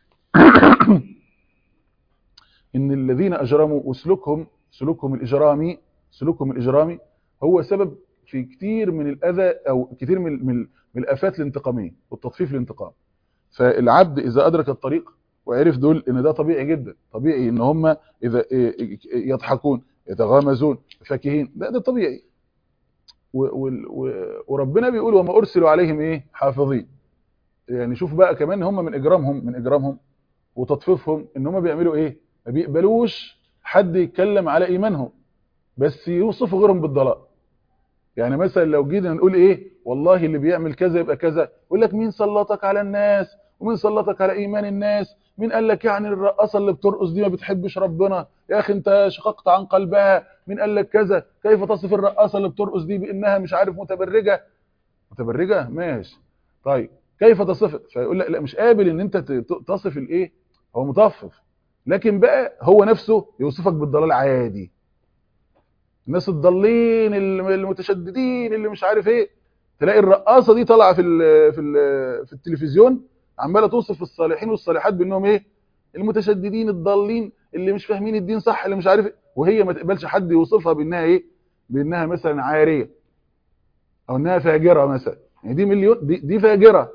إن الذين أجرموا وسلوكهم سلوكهم الإجرامي سلوكهم الإجرامي هو سبب في كتير من الأذى أو كتير من من من الآفات الانتقامية والتطفيف الانتقام فالعبد إذا أدرك الطريق وعرف دول إن ده طبيعي جدا طبيعي إن هم إذا يضحكون يتغامزون فاكهين ده ده طبيعي و- وال- و- وربنا بيقول وما أرسلوا عليهم إيه حافظين يعني شوف بقى كمان هم من إجرامهم من إجرامهم وتطفيفهم إن هم بيعملوا إيه ما بيقبلوش حد يتكلم على إيمانهم بس يوصفوا غيرهم بالضلال يعني مثلا لو جينا نقول ايه والله اللي بيعمل كذا يبقى كذا يقول لك مين سلطك على الناس ومين سلطك على ايمان الناس مين قال لك يعني الرقاصه اللي بترقص دي ما بتحبش ربنا يا اخي انت شققت عن قلبها مين قال لك كذا كيف تصف الرقاصه اللي بترقص دي بانها مش عارف متبرجه متبرجه ماشي طيب كيف تصف فيقول لك لا مش قابل ان انت ت- تصف الايه هو مطفف لكن بقى هو نفسه يوصفك بالضلال عادي الناس الضالين الم- المتشددين اللي مش عارف ايه تلاقي الرقاصه دي طالعه في ال في ال في التلفزيون عماله توصف الصالحين والصالحات بانهم ايه المتشددين الضالين اللي مش فاهمين الدين صح اللي مش عارف ايه وهي ما تقبلش حد يوصفها بانها ايه بانها مثلا عاريه او انها فاجره مثلا يعني دي مليون دي, دي فاجره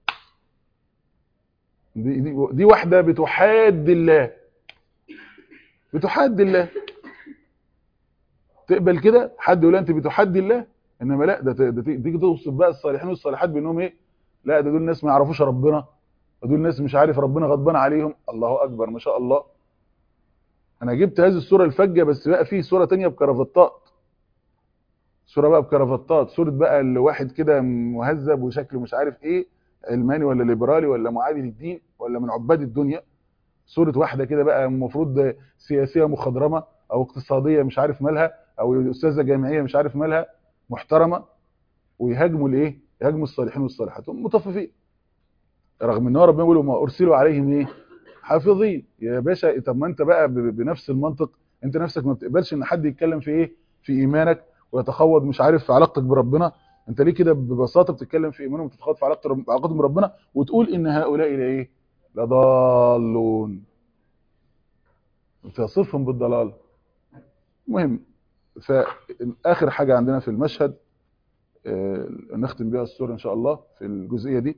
دي, دي دي واحده بتحاد الله بتحاد الله تقبل كده حد يقول انت بتحدي الله انما لا ده ت- ده ت- تيجي توصف بقى الصالحين والصالحات بانهم ايه لا ده دول ناس ما يعرفوش ربنا ودول ناس مش عارف ربنا غضبان عليهم الله اكبر ما شاء الله انا جبت هذه الصوره الفجه بس بقى في صوره تانية بكرافتات صوره بقى بكرافتات صوره بقى الواحد كده مهذب وشكله مش عارف ايه علماني ولا ليبرالي ولا معادي للدين ولا من عباد الدنيا صوره واحده كده بقى المفروض سياسيه مخضرمه او اقتصاديه مش عارف مالها او استاذه جامعيه مش عارف مالها محترمه ويهاجموا الايه يهاجموا الصالحين والصالحات هم مطففين رغم ان هو ربنا بيقول وما ارسلوا عليهم ايه حافظين يا باشا طب ما انت بقى ب- ب- بنفس المنطق انت نفسك ما بتقبلش ان حد يتكلم في ايه في ايمانك ويتخوض مش عارف في علاقتك بربنا انت ليه كده ببساطه بتتكلم في ايمانهم وتتخوض في علاقتك علاقتهم بربنا وتقول ان هؤلاء لايه لضالون تصفهم بالضلال مهم فاخر حاجه عندنا في المشهد آه، نختم بها السوره ان شاء الله في الجزئيه دي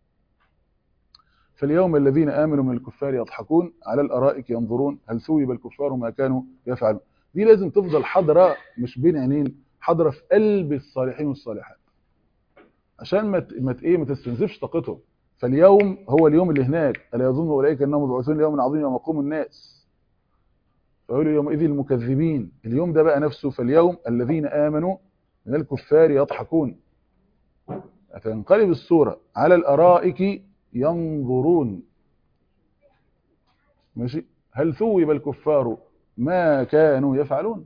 فاليوم الذين امنوا من الكفار يضحكون على الارائك ينظرون هل ثوب الكفار ما كانوا يفعلون دي لازم تفضل حاضره مش بين عينين حاضره في قلب الصالحين والصالحات عشان ما ت- ما ت- ايه ما تستنزفش طاقتهم فاليوم هو اليوم اللي هناك الا يظن اولئك انهم مبعوثون ليوم عظيم يوم يقوم الناس فيقولوا يومئذ المكذبين اليوم ده بقى نفسه فاليوم الذين امنوا من الكفار يضحكون هتنقلب الصورة على الأرائك ينظرون ماشي هل ثوب الكفار ما كانوا يفعلون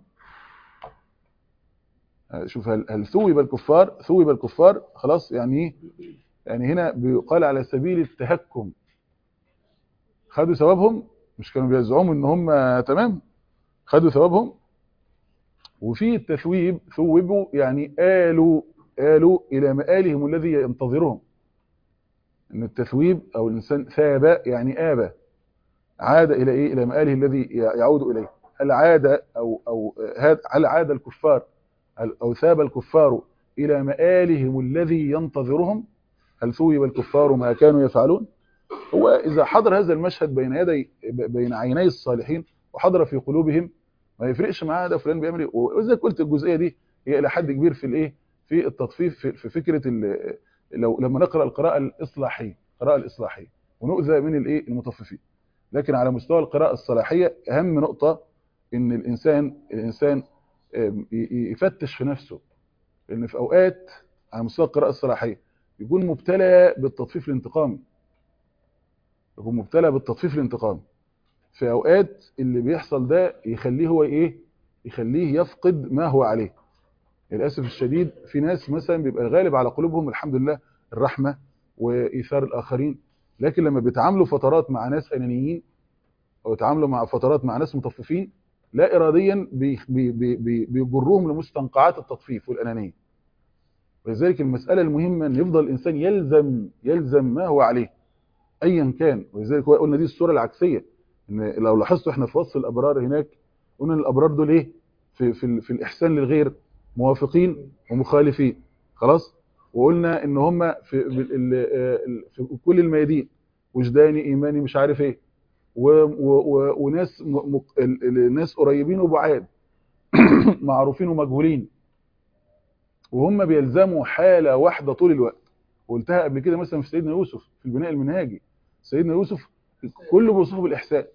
آه، شوف هل, هل ثوب الكفار ثوب الكفار خلاص يعني ايه يعني هنا بيقال على سبيل التهكم خدوا ثوابهم مش كانوا بيزعموا ان هم تمام خدوا ثوابهم وفي التثويب ثوبوا يعني آلوا آلوا إلى مآلهم الذي ينتظرهم ان التثويب او الانسان ثاب يعني آبى عاد الى ايه الى مآله الذي يعود اليه هل عاد او او هاد- هل عاد الكفار هل- او ثاب الكفار الى مآلهم الذي ينتظرهم هل ثوب الكفار ما كانوا يفعلون هو إذا حضر هذا المشهد بين يدي بين عيني الصالحين وحضر في قلوبهم ما يفرقش معاه ده فلان بيعمل ايه وزي قلت الجزئيه دي هي الى حد كبير في الايه في التطفيف في, في فكره لو لما نقرا القراءه الاصلاحيه القراءه الاصلاحيه ونؤذى من الايه المطففين لكن على مستوى القراءه الصلاحيه اهم نقطه ان الانسان الانسان يفتش في نفسه لان في اوقات على مستوى القراءه الصلاحيه يكون مبتلى بالتطفيف الانتقامي يكون مبتلى بالتطفيف الانتقامي في اوقات اللي بيحصل ده يخليه هو ايه يخليه يفقد ما هو عليه للاسف الشديد في ناس مثلا بيبقى غالب على قلوبهم الحمد لله الرحمه وايثار الاخرين لكن لما بيتعاملوا فترات مع ناس انانيين او يتعاملوا مع فترات مع ناس مطففين لا اراديا بي بي بي بيجرهم لمستنقعات التطفيف والانانيه ولذلك المساله المهمه ان يفضل الانسان يلزم يلزم ما هو عليه ايا كان ولذلك قلنا دي الصوره العكسيه ان لو لاحظتوا احنا في وصف الابرار هناك قلنا ان الابرار دول ايه في في, في الاحسان للغير موافقين ومخالفين خلاص وقلنا ان هم في, في كل الميادين وجداني ايماني مش عارف ايه و و وناس ناس قريبين وبعاد معروفين ومجهولين وهم بيلزموا حاله واحده طول الوقت قلتها قبل كده مثلا في سيدنا يوسف في البناء المنهاجي سيدنا يوسف كله بيوصفه بالاحسان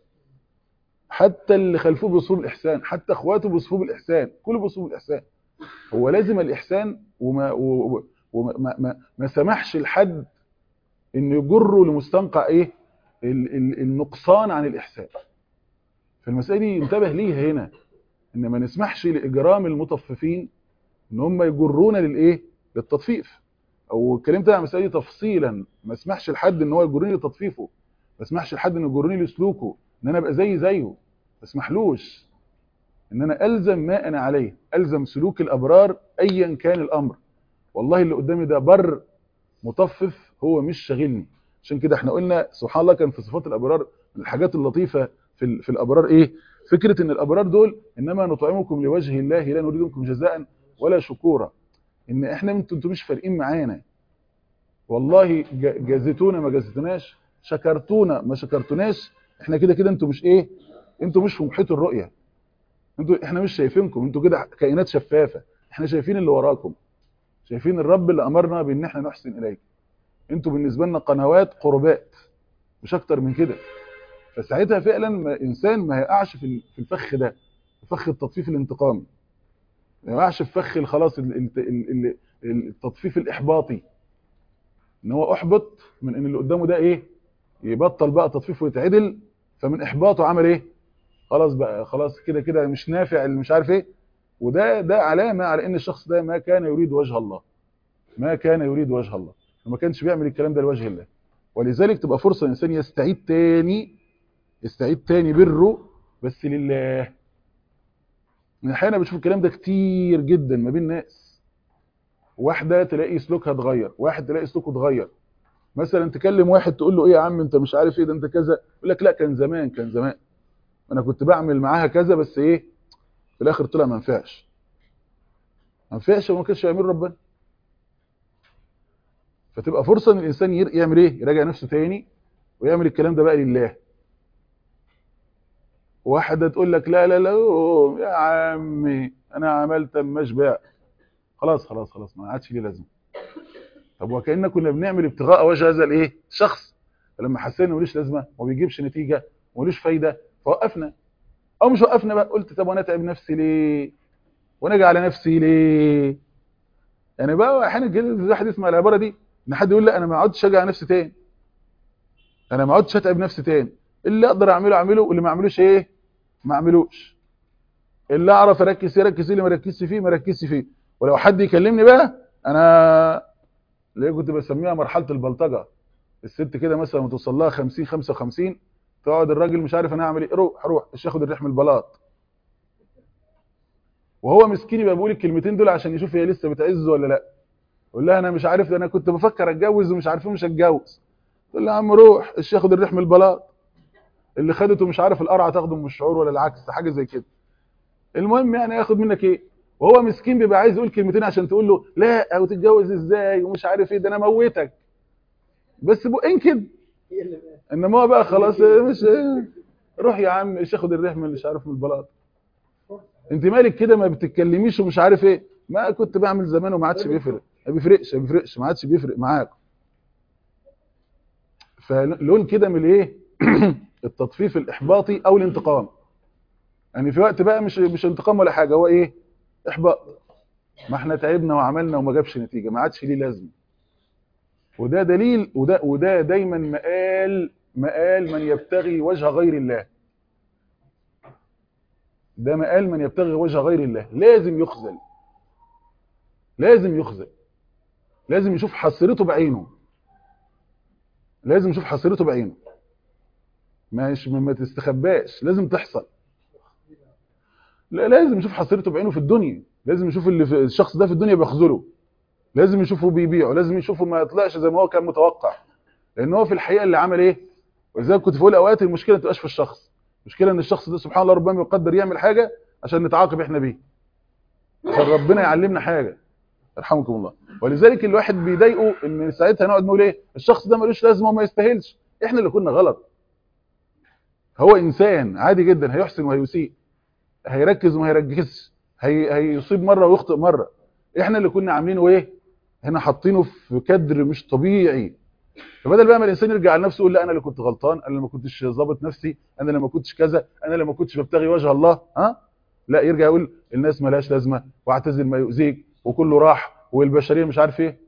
حتى اللي خلفوه بيوصفوه بالاحسان حتى اخواته بيوصفوه بالاحسان كله بيوصفوه بالاحسان هو لازم الاحسان وما وما ما, ما سمحش لحد انه يجره لمستنقع ايه ال ال النقصان عن الاحسان فالمساله دي انتبه ليها هنا ان ما نسمحش لاجرام المطففين ان هم يجرونا للايه للتطفيف او اتكلمت عن المساله دي تفصيلا ما اسمحش لحد ان هو يجرني لتطفيفه ما اسمحش لحد انه يجرني لسلوكه ان انا ابقى زي زيه ما اسمحلوش ان انا الزم ما انا عليه الزم سلوك الابرار ايا كان الامر والله اللي قدامي ده بر مطفف هو مش شاغلني عشان كده احنا قلنا سبحان الله كان في صفات الابرار من الحاجات اللطيفه في في الابرار ايه فكره ان الابرار دول انما نطعمكم لوجه الله لا نريد منكم جزاء ولا شكورا ان احنا انتوا مش فارقين معانا والله جازتونا ما جازتناش شكرتونا ما شكرتوناش احنا كده كده انتوا مش ايه انتوا مش في محيط الرؤيه انتوا احنا مش شايفينكم انتوا كده كائنات شفافه احنا شايفين اللي وراكم شايفين الرب اللي امرنا بان احنا نحسن اليك انتوا بالنسبه لنا قنوات قربات مش اكتر من كده فساعتها فعلا ما انسان ما يقعش في في الفخ ده فخ التطفيف الانتقامي ما يقعش في فخ خلاص التطفيف الاحباطي ان هو احبط من ان اللي قدامه ده ايه يبطل بقى تطفيف ويتعدل فمن احباطه عمل ايه خلاص بقى خلاص كده كده مش نافع اللي مش عارف ايه وده ده علامه على ان الشخص ده ما كان يريد وجه الله ما كان يريد وجه الله وما كانش بيعمل الكلام ده لوجه الله ولذلك تبقى فرصه الانسان يستعيد تاني يستعيد تاني بره بس لله من احيانا بشوف الكلام ده كتير جدا ما بين ناس واحده تلاقي سلوكها اتغير واحد تلاقي سلوكه اتغير مثلا تكلم واحد تقول له ايه يا عم انت مش عارف ايه ده انت كذا يقول لك لا كان زمان كان زمان انا كنت بعمل معاها كذا بس ايه في الاخر طلع ما نفعش ما نفعش وما كانش يعمل ربنا فتبقى فرصه ان الانسان يعمل ايه يراجع نفسه تاني ويعمل الكلام ده بقى لله واحده تقول لك لا لا لا يا عمي انا عملت اما اشبع خلاص خلاص خلاص ما عادش ليه لازمه طب وكأننا كنا بنعمل ابتغاء وجه هذا الايه الشخص فلما حسينا ملوش لازمه وما بيجيبش نتيجه وملوش فايده فوقفنا او مش وقفنا بقى قلت طب وانا اتعب نفسي ليه وانا اجي على نفسي ليه يعني بقى احيانا كده الواحد يسمع العباره دي ان حد يقول لا انا ما اقعدش اجي على نفسي تاني انا ما اقعدش اتعب نفسي تاني اللي اقدر اعمله اعمله واللي ما اعملوش ايه ما اعملوش اللي اعرف اركز فيه اركز اللي ما ركزش فيه ما ركزش فيه ولو حد يكلمني بقى انا اللي كنت بسميها مرحله البلطجه الست كده مثلا توصل لها 50 55 تقعد الراجل مش عارف انا اعمل ايه روح روح مش ياخد الريح من البلاط وهو مسكين يبقى بيقول الكلمتين دول عشان يشوف هي لسه بتعز ولا لا يقول لها انا مش عارف ده انا كنت بفكر اتجوز ومش عارف مش هتجوز تقول له يا عم روح ايش ياخد الريح من البلاط اللي خدته مش عارف القرعه تاخده من الشعور ولا العكس حاجه زي كده المهم يعني ياخد منك ايه وهو مسكين بيبقى عايز يقول كلمتين عشان تقول له لا او تتجوز ازاي ومش عارف ايه ده انا موتك بس بقين كده انما هو بقى خلاص مش روح يا عم ايش اخد الريح من مش عارف من البلاط انت مالك كده ما بتتكلميش ومش عارف ايه ما كنت بعمل زمان وما عادش بيفرق ما بيفرقش ما بيفرقش ما عادش بيفرق معاك فلون كده من الايه التطفيف الاحباطي او الانتقام يعني في وقت بقى مش مش انتقام ولا حاجه هو ايه احباط ما احنا تعبنا وعملنا وما جابش نتيجه ما عادش ليه لازمه وده دليل وده وده دايما مقال مقال من يبتغي وجه غير الله ده مقال من يبتغي وجه غير الله لازم يخذل لازم يخذل لازم يشوف حصيرته بعينه لازم يشوف حصيرته بعينه مش ما تستخباش لازم تحصل لا لازم يشوف حصيرته بعينه في الدنيا لازم يشوف اللي في الشخص ده في الدنيا بيخذله لازم يشوفه بيبيعه لازم يشوفه ما يطلعش زي ما هو كان متوقع لان هو في الحقيقه اللي عمل ايه ولذلك كنت بقول اوقات المشكله ما تبقاش في الشخص المشكله ان الشخص ده سبحان الله ربما يقدر يعمل حاجه عشان نتعاقب احنا بيه عشان ربنا يعلمنا حاجه يرحمكم الله ولذلك الواحد بيضايقه ان ساعتها نقعد نقول ايه الشخص ده ملوش لازمه وما يستاهلش احنا اللي كنا غلط هو انسان عادي جدا هيحسن وهيسيء هيركز وما هيركزش هي... هيصيب مره ويخطئ مره احنا اللي كنا عاملينه ايه هنا حاطينه في كدر مش طبيعي فبدل بقى ما الانسان يرجع لنفسه يقول لا انا اللي كنت غلطان انا اللي ما كنتش ظابط نفسي انا اللي ما كنتش كذا انا اللي ما كنتش ببتغي وجه الله ها لا يرجع يقول الناس مالهاش لازمه واعتزل ما يؤذيك وكله راح والبشريه مش عارف ايه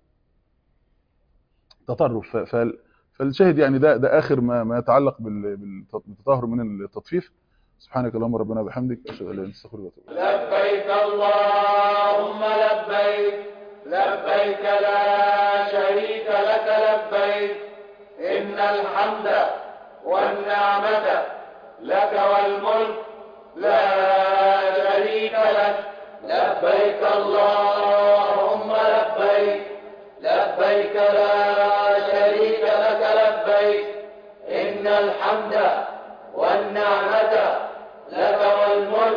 تطرف ف... فالشاهد يعني ده ده اخر ما ما يتعلق بال... بالتطهر من التطفيف سبحانك اللهم ربنا وبحمدك اشهد ان لا اله الا انت استغفرك واتوب لبيك اللهم لبيك لبيك لا شريك لك لبيك إن الحمد والنعمة لك والملك لا شريك لك لبيك اللهم لبيك لبيك لا شريك لك لبيك إن الحمد والنعمة لك والملك